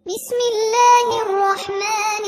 بسم الله الرحمن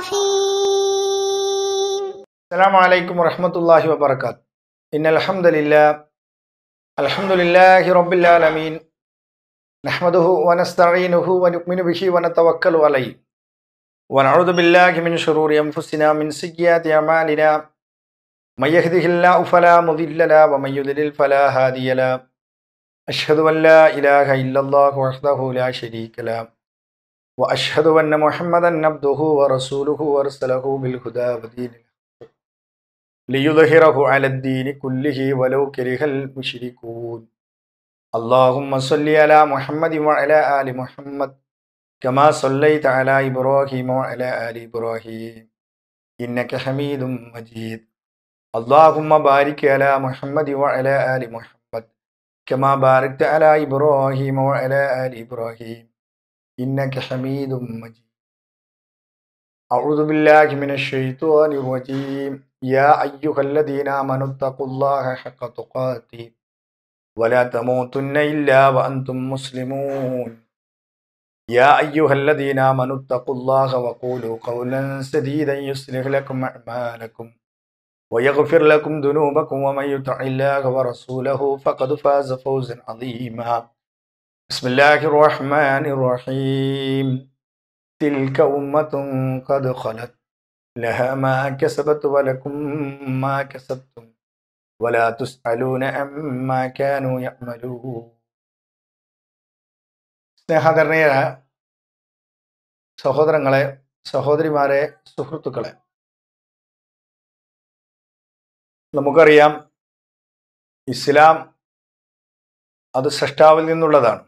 الرحيم السلام عليكم ورحمة الله وبركاته إن الحمد لله الحمد لله رب العالمين نحمده ونستعينه ونؤمن به ونتوكل عليه ونعوذ بالله من شرور أنفسنا من سيئات أعمالنا من يهده الله فلا مضل له ومن يضلل فلا هادي له أشهد أن لا إله إلا الله وحده لا شريك له وأشهد أن محمدا عبده ورسوله وأرسله بالهدى ودين الحق ليظهره على الدين كله ولو كره المشركون اللهم صل على محمد وعلى آل محمد كما صليت على إبراهيم وعلى آل إبراهيم إنك حميد مجيد اللهم بارك على محمد وعلى آل محمد كما باركت على إبراهيم وعلى آل إبراهيم إنك حميد مجيد أعوذ بالله من الشيطان الرجيم يا أيها الذين آمنوا اتقوا الله حق تقاته ولا تموتن إلا وأنتم مسلمون يا أيها الذين آمنوا اتقوا الله وقولوا قولا سديدا يصلح لكم أعمالكم ويغفر لكم ذنوبكم ومن يطع الله ورسوله فقد فاز فوزا عظيما بسم الله الرحمن الرحيم تلك أمة قد خلت لها ما كسبت ولكم ما كسبتم ولا تسألون عما كانوا يعملون സ്നേഹാദരണീയരായ സഹോദരങ്ങളെ സഹോദരിമാരെ സുഹൃത്തുക്കളെ നമുക്കറിയാം ഇസ്ലാം അത് സൃഷ്ടാവിൽ നിന്നുള്ളതാണ്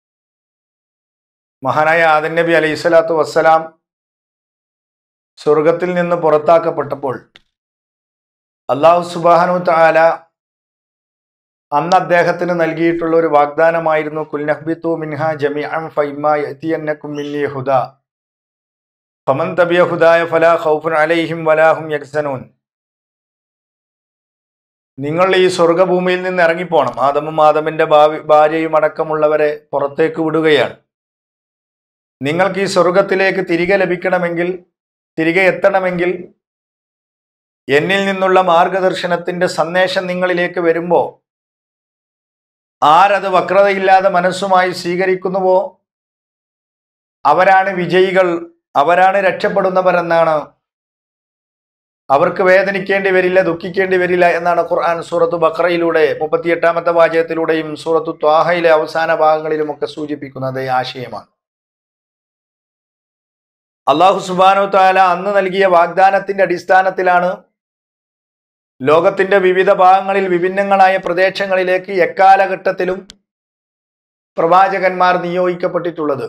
മഹാനായ ആദൻ നബി അലൈഹി സ്വലാത്തു വസ്സലാം സ്വർഗത്തിൽ നിന്ന് പുറത്താക്കപ്പെട്ടപ്പോൾ അള്ളാഹു സുബാനു താല അന്ന് അദ്ദേഹത്തിന് നൽകിയിട്ടുള്ള ഒരു വാഗ്ദാനമായിരുന്നു കുൽനഹ്ബിത്തു മിൻഹ ജമി അം ഫൈമാക്കും മിന്നി ഹുദ ഫമൻ തബിയ ഹുദായ ഫലാ ഖൗഫുൻ അലൈഹിം വലാഹും യക്സനൂൻ നിങ്ങൾ ഈ സ്വർഗഭൂമിയിൽ നിന്ന് ഇറങ്ങിപ്പോണം ആദമും ആദമിന്റെ ഭാവി ഭാര്യയും അടക്കമുള്ളവരെ പുറത്തേക്ക് വിടുകയാണ് നിങ്ങൾക്ക് ഈ സ്വർഗത്തിലേക്ക് തിരികെ ലഭിക്കണമെങ്കിൽ തിരികെ എത്തണമെങ്കിൽ എന്നിൽ നിന്നുള്ള മാർഗദർശനത്തിന്റെ സന്ദേശം നിങ്ങളിലേക്ക് വരുമ്പോൾ ആരത് വക്രതയില്ലാതെ മനസ്സുമായി സ്വീകരിക്കുന്നുവോ അവരാണ് വിജയികൾ അവരാണ് രക്ഷപ്പെടുന്നവരെന്നാണ് അവർക്ക് വേദനിക്കേണ്ടി വരില്ല ദുഃഖിക്കേണ്ടി വരില്ല എന്നാണ് ഖുർആൻ സൂറത്തു ബക്രയിലൂടെ മുപ്പത്തിയെട്ടാമത്തെ വാചകത്തിലൂടെയും സൂറത്തു ത്വാഹയിലെ അവസാന ഭാഗങ്ങളിലുമൊക്കെ സൂചിപ്പിക്കുന്നത് ഈ ആശയമാണ് അള്ളാഹു സുബാനോ താല അന്ന് നൽകിയ വാഗ്ദാനത്തിന്റെ അടിസ്ഥാനത്തിലാണ് ലോകത്തിന്റെ വിവിധ ഭാഗങ്ങളിൽ വിഭിന്നങ്ങളായ പ്രദേശങ്ങളിലേക്ക് എക്കാലഘട്ടത്തിലും പ്രവാചകന്മാർ നിയോഗിക്കപ്പെട്ടിട്ടുള്ളത്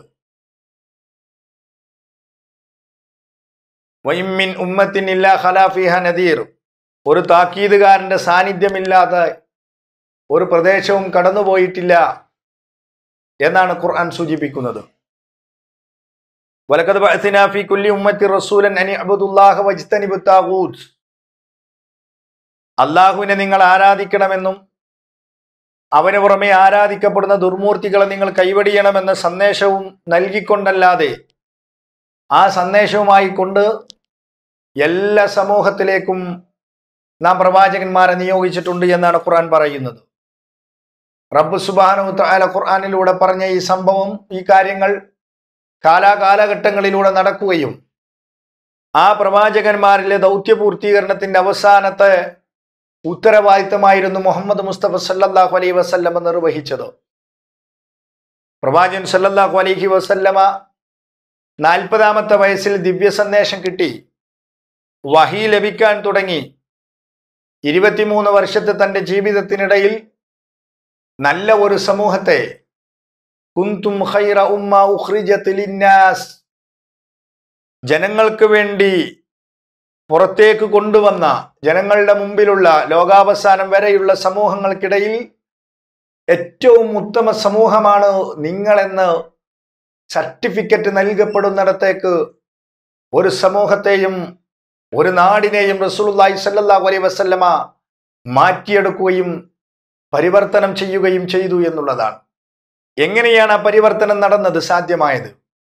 വൈമിൻ ഉമ്മത്തിൻ ഇല്ല ഖലാഫിഹ നദീർ ഒരു താക്കീതുകാരന്റെ സാന്നിധ്യമില്ലാതെ ഒരു പ്രദേശവും കടന്നുപോയിട്ടില്ല എന്നാണ് ഖുർആൻ സൂചിപ്പിക്കുന്നത് വലക്കത് ബഅത്നാ ഫീ കുല്ലി ഉമ്മത്തി റസൂലൻ അനി അബ്ദുല്ലാഹ വജ്തനിബു താഗൂത്ത് അള്ളാഹുവിനെ നിങ്ങൾ ആരാധിക്കണമെന്നും അവന് പുറമെ ആരാധിക്കപ്പെടുന്ന ദുർമൂർത്തികളെ നിങ്ങൾ കൈവടിയണമെന്ന സന്ദേശവും നൽകിക്കൊണ്ടല്ലാതെ ആ സന്ദേശവുമായി കൊണ്ട് എല്ലാ സമൂഹത്തിലേക്കും നാം പ്രവാചകന്മാരെ നിയോഗിച്ചിട്ടുണ്ട് എന്നാണ് ഖുർആൻ പറയുന്നത് റബ്ബ് സുബാനു താല ഖുർആാനിലൂടെ പറഞ്ഞ ഈ സംഭവം ഈ കാര്യങ്ങൾ കാലാകാലഘട്ടങ്ങളിലൂടെ നടക്കുകയും ആ പ്രവാചകന്മാരിലെ ദൗത്യപൂർത്തീകരണത്തിന്റെ അവസാനത്തെ ഉത്തരവാദിത്തമായിരുന്നു മുഹമ്മദ് മുസ്തഫ സല്ലല്ലാഹു അലൈഹി വസല്ലമ നിർവഹിച്ചത് പ്രവാചകൻ സല്ലല്ലാഹു അലൈഹി വസല്ലമ നാൽപ്പതാമത്തെ വയസ്സിൽ ദിവ്യ സന്ദേശം കിട്ടി വഹി ലഭിക്കാൻ തുടങ്ങി ഇരുപത്തിമൂന്ന് വർഷത്തെ തന്റെ ജീവിതത്തിനിടയിൽ നല്ല ഒരു സമൂഹത്തെ കുന്തും ഖൈറ ഉമ്മ ഉഖ്രിജത് ലിന്നാസ് ജനങ്ങൾക്ക് വേണ്ടി പുറത്തേക്ക് കൊണ്ടുവന്ന ജനങ്ങളുടെ മുമ്പിലുള്ള ലോകാവസാനം വരെയുള്ള സമൂഹങ്ങൾക്കിടയിൽ ഏറ്റവും ഉത്തമ സമൂഹമാണ് നിങ്ങളെന്ന് സർട്ടിഫിക്കറ്റ് നൽകപ്പെടുന്നിടത്തേക്ക് ഒരു സമൂഹത്തെയും ഒരു നാടിനെയും റസൂലുള്ളാഹി സ്വല്ലല്ലാഹു അലൈഹി വസല്ലമ മാറ്റിയെടുക്കുകയും പരിവർത്തനം ചെയ്യുകയും ചെയ്തു എന്നുള്ളതാണ് എങ്ങനെയാണ് ആ പരിവർത്തനം നടന്നത് സാധ്യമായത്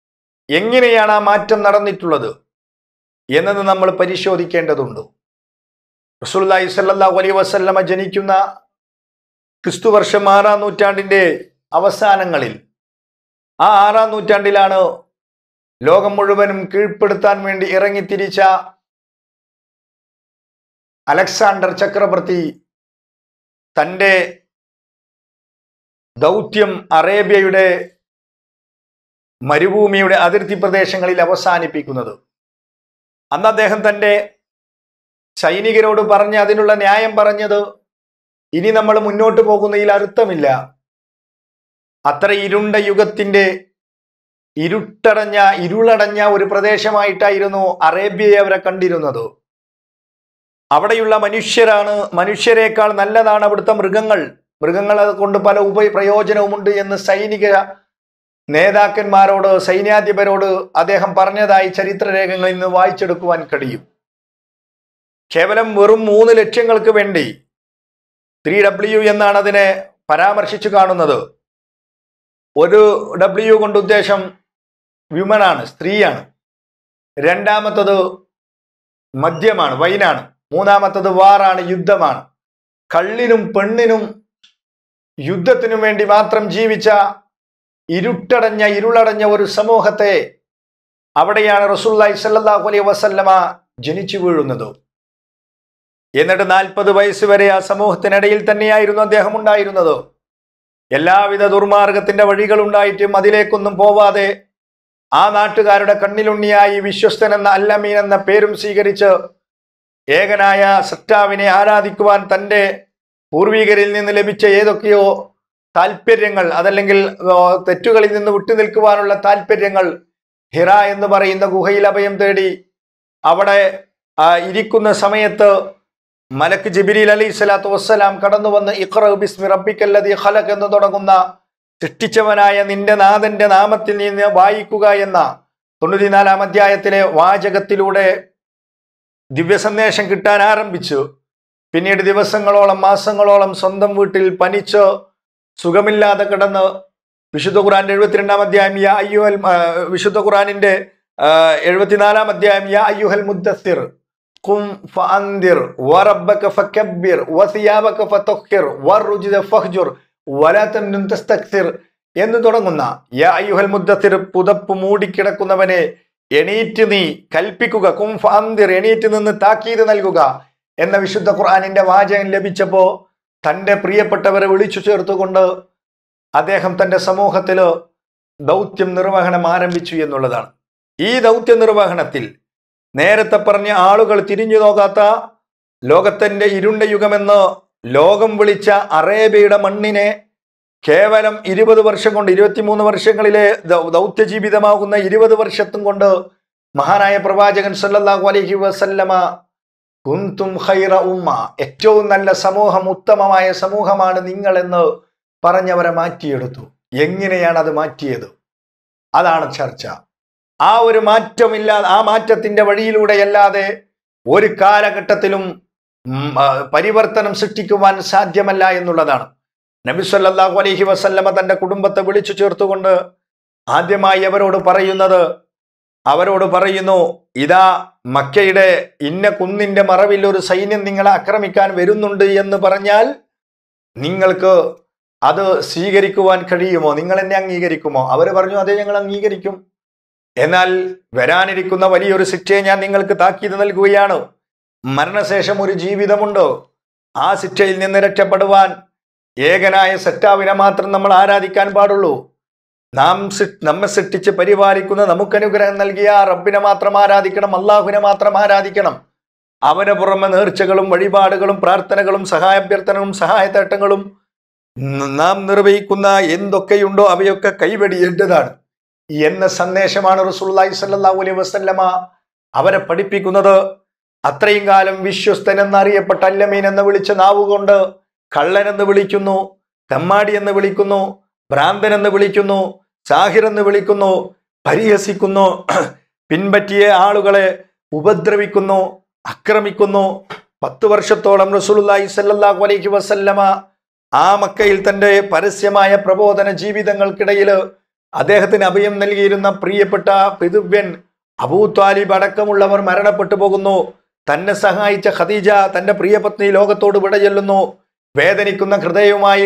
എങ്ങനെയാണ് ആ മാറ്റം നടന്നിട്ടുള്ളത് എന്നത് നമ്മൾ പരിശോധിക്കേണ്ടതുണ്ട് റസൂലുള്ളാഹി സ്വല്ലല്ലാഹു അലൈഹി വസല്ലമ ജനിക്കുന്ന ക്രിസ്തുവർഷം ആറാം നൂറ്റാണ്ടിന്റെ അവസാനങ്ങളിൽ ആ ആറാം നൂറ്റാണ്ടിലാണ് ലോകം മുഴുവനും കീഴ്പ്പെടുത്താൻ വേണ്ടി ഇറങ്ങിത്തിരിച്ച അലക്സാണ്ടർ ചക്രവർത്തി തൻ്റെ ദൗത്യം അറേബ്യയുടെ മരുഭൂമിയുടെ അതിർത്തി പ്രദേശങ്ങളിൽ അവസാനിപ്പിക്കുന്നത് അന്ന് അദ്ദേഹം തൻ്റെ സൈനികരോട് പറഞ്ഞ് അതിനുള്ള ന്യായം പറഞ്ഞത് ഇനി നമ്മൾ മുന്നോട്ട് പോകുന്നതിൽ അർത്ഥമില്ല അത്ര ഇരുണ്ട യുഗത്തിന്റെ ഇരുട്ടടഞ്ഞ ഇരുളടഞ്ഞ ഒരു പ്രദേശമായിട്ടായിരുന്നു അറേബ്യയെ അവരെ കണ്ടിരുന്നത് അവിടെയുള്ള മനുഷ്യരാണ് മനുഷ്യരെക്കാൾ നല്ലതാണ് അവിടുത്തെ മൃഗങ്ങൾ മൃഗങ്ങളെ കൊണ്ട് പല ഉപ പ്രയോജനവുമുണ്ട് എന്ന് സൈനിക നേതാക്കന്മാരോട് സൈന്യാധിപരോട് അദ്ദേഹം പറഞ്ഞതായി ചരിത്രരേഖകളിൽ നിന്ന് വായിച്ചെടുക്കുവാൻ കഴിയും കേവലം വെറും മൂന്ന് ലക്ഷ്യങ്ങൾക്ക് വേണ്ടി ത്രീ ഡബ്ല്യു എന്നാണ് അതിനെ പരാമർശിച്ചു കാണുന്നത് ഒരു ഡബ്ല്യു കൊണ്ട് ഉദ്ദേശം വിമനാണ് സ്ത്രീയാണ് രണ്ടാമത്തത് മദ്യമാണ് വൈനാണ് മൂന്നാമത്തത് വാറാണ് യുദ്ധമാണ് കള്ളിനും പെണ്ണിനും യുദ്ധത്തിനും വേണ്ടി മാത്രം ജീവിച്ച ഇരുട്ടടഞ്ഞ ഇരുളടഞ്ഞ ഒരു സമൂഹത്തെ അവിടെയാണ് റസൂല്ലായി സല്ലല്ലാഹു അലൈഹി വസല്ലമ ജനിച്ചു വീഴുന്നത് എന്നിട്ട് നാൽപ്പത് വയസ്സ് വരെ ആ സമൂഹത്തിനിടയിൽ തന്നെയായിരുന്നു അദ്ദേഹം ഉണ്ടായിരുന്നത് എല്ലാവിധ ദുർമാർഗത്തിന്റെ വഴികൾ ഉണ്ടായിട്ടും അതിലേക്കൊന്നും പോവാതെ ആ നാട്ടുകാരുടെ കണ്ണിലുണ്ണിയായി വിശ്വസ്തൻ എന്ന അല്ലമീൻ എന്ന പേരും സ്വീകരിച്ച് ഏകനായ സൃഷ്ടാവിനെ ആരാധിക്കുവാൻ തൻ്റെ പൂർവികരിൽ നിന്ന് ലഭിച്ച ഏതൊക്കെയോ താല്പര്യങ്ങൾ അതല്ലെങ്കിൽ ആ, തെറ്റുകളിൽ നിന്ന് വിട്ടുനിൽക്കുവാനുള്ള താല്പര്യങ്ങൾ ഹിറ എന്ന് പറയുന്ന ഗുഹയിൽ അഭയം തേടി അവിടെ ആ, ഇരിക്കുന്ന സമയത്ത് മലക്ക് ജിബിരിൽ അലൈഹി സ്വലാത്തു വസ്സലാം കടന്നു വന്ന് ഇഖ്റ ബിസ്മി റബ്ബിക്കല്ലദീ ഖലഖ് എന്ന് തുടങ്ങുന്ന സൃഷ്ടിച്ചവനായ നിന്റെ നാഥന്റെ നാമത്തിൽ നിന്ന് വായിക്കുക എന്ന തൊണ്ണൂറ്റിനാലാം അധ്യായത്തിലെ വാചകത്തിലൂടെ ദിവ്യ സന്ദേശം കിട്ടാൻ ആരംഭിച്ചു പിന്നീട് ദിവസങ്ങളോളം മാസങ്ങളോളം സ്വന്തം വീട്ടിൽ പനിച്ച് സുഖമില്ലാതെ കിടന്ന് വിശുദ്ധ ഖുറാന്റെ എഴുപത്തിരണ്ടാം അധ്യായം യാ അയ്യുഹൽ ആ, വിശുദ്ധ ഖുറാനിന്റെ ആ, എഴുപത്തിനാലാം അധ്യായം യാ അയ്യുഹൽ മുദ്ദസ്സിർ ഖും ഫഅൻദിർ വറബ്ബക ഫകബ്ബിർ വസിയാബക ഫതഖിർ വറുജ്ദ ഫഹ്ജുർ വലാ തംനുൻ തസ്തക്സിർ എന്ന് തുടങ്ങുന്ന യാ അയ്യുഹൽ മുദ്ദസ്സിർ പുതപ്പ് മൂടിക്കിടക്കുന്നവനെ എണീറ്റ് നീ കൽപ്പിക്കുക കും ഫഅൻദിർ എണീറ്റ് നിന്ന് താക്കീത് നൽകുക എന്ന വിശുദ്ധ ഖുർആനിന്റെ വാചകം ലഭിച്ചപ്പോ തന്റെ പ്രിയപ്പെട്ടവരെ വിളിച്ചു ചേർത്തുകൊണ്ട് അദ്ദേഹം തന്റെ സമൂഹത്തില് ദൗത്യം നിർവഹണം ആരംഭിച്ചു എന്നുള്ളതാണ് ഈ ദൗത്യ നിർവഹണത്തിൽ നേരത്തെ പറഞ്ഞ ആളുകൾ തിരിഞ്ഞു നോക്കാത്ത ലോകത്തിന്റെ ഇരുണ്ട യുഗമെന്ന് ലോകം വിളിച്ച അറേബ്യയുടെ മണ്ണിനെ കേവലം ഇരുപത് വർഷം കൊണ്ട് ഇരുപത്തിമൂന്ന് വർഷങ്ങളിലെ ദൗ- ദൗത്യ ജീവിതമാകുന്ന ഇരുപത് വർഷത്തും കൊണ്ട് മഹാനായ പ്രവാചകൻ സല്ലല്ലാഹു അലൈഹി വസല്ലമ കുന്തും ഖൈറ ഉമ്മ ഏറ്റവും നല്ല സമൂഹം ഉത്തമമായ സമൂഹമാണ് നിങ്ങളെന്ന് പറഞ്ഞവരെ മാറ്റിയെടുത്തു എങ്ങനെയാണ് അത് മാറ്റിയത് അതാണ് ചർച്ച ആ ഒരു മാറ്റമില്ലാതെ ആ മാറ്റത്തിന്റെ വഴിയിലൂടെയല്ലാതെ ഒരു കാലഘട്ടത്തിലും ഉം, ആ, പരിവർത്തനം സൃഷ്ടിക്കുവാൻ സാധ്യമല്ല എന്നുള്ളതാണ് നബി സല്ലല്ലാഹു അലൈഹി വസല്ലമ തന്റെ കുടുംബത്തെ വിളിച്ചു ചേർത്തുകൊണ്ട് ആദ്യമായി അവരോട് പറയുന്നത് അവരോട് പറയുന്നു ഇതാ മക്കയുടെ ഇന്ന കുന്നിന്റെ മറവിൽ ഒരു സൈന്യം നിങ്ങളെ ആക്രമിക്കാൻ വരുന്നുണ്ട് എന്ന് പറഞ്ഞാൽ നിങ്ങൾക്ക് അത് സ്വീകരിക്കുവാൻ കഴിയുമോ നിങ്ങൾ എന്നെ അംഗീകരിക്കുമോ അവർ പറഞ്ഞു അതെ ഞങ്ങൾ അംഗീകരിക്കും എന്നാൽ വരാനിരിക്കുന്ന വലിയൊരു ശിക്ഷയെ ഞാൻ നിങ്ങൾക്ക് താക്കീത് നൽകുകയാണ് മരണശേഷം ഒരു ജീവിതമുണ്ട് ആ ശിക്ഷയിൽ നിന്ന് രക്ഷപ്പെടുവാൻ ഏകനായ സറ്റാവിനെ മാത്രം നമ്മൾ ആരാധിക്കാൻ പാടുള്ളൂ നാം സൃ- നമ്മെ സൃഷ്ടിച്ച് പരിപാലിക്കുന്ന നമുക്ക് അനുഗ്രഹം നൽകിയ ആ റബ്ബിനെ മാത്രം ആരാധിക്കണം അള്ളാഹുവിനെ മാത്രം ആരാധിക്കണം അവന് പുറമെ നേർച്ചകളും വഴിപാടുകളും പ്രാർത്ഥനകളും സഹായാഭ്യർത്ഥനകളും സഹായത്തേട്ടങ്ങളും ന- നാം നിർവഹിക്കുന്ന എന്തൊക്കെയുണ്ടോ അവയൊക്കെ കൈവെടിയേണ്ടതാണ് എന്ന സന്ദേശമാണ് റസൂലുള്ളാഹി സ്വല്ലല്ലാഹു അലൈഹി വസല്ലമ അവരെ പഠിപ്പിക്കുന്നത് അത്രയും കാലം വിശ്വസ്തൻ എന്നറിയപ്പെട്ട അല്ലമീൻ എന്ന് വിളിച്ച നാവുകൊണ്ട് കള്ളൻ എന്ന് വിളിക്കുന്നു തെമ്മാടി എന്ന് വിളിക്കുന്നു ഭ്രാന്തൻ എന്ന് വിളിക്കുന്നു സാഹിർ എന്ന് വിളിക്കുന്നു പരിഹസിക്കുന്നു പിൻപറ്റിയ ആളുകളെ ഉപദ്രവിക്കുന്നു ആക്രമിക്കുന്നു പത്ത് വർഷത്തോളം റസൂലുള്ളാഹി സ്വല്ലല്ലാഹു അലൈഹി വസല്ലമ ആ മക്കയിൽ തന്റെ പരസ്യമായ പ്രബോധന ജീവിതങ്ങൾക്കിടയിൽ അദ്ദേഹത്തിന് അഭയം നൽകിയിരുന്ന പ്രിയപ്പെട്ട പിതൃവ്യൻ അബൂ താലിബ് അടക്കമുള്ളവർ മരണപ്പെട്ടു പോകുന്നു തന്നെ സഹായിച്ച ഖദീജ തന്റെ പ്രിയപത്നി ലോകത്തോട് വിട ചെല്ലുന്നു വേദനിക്കുന്ന ഹൃദയവുമായി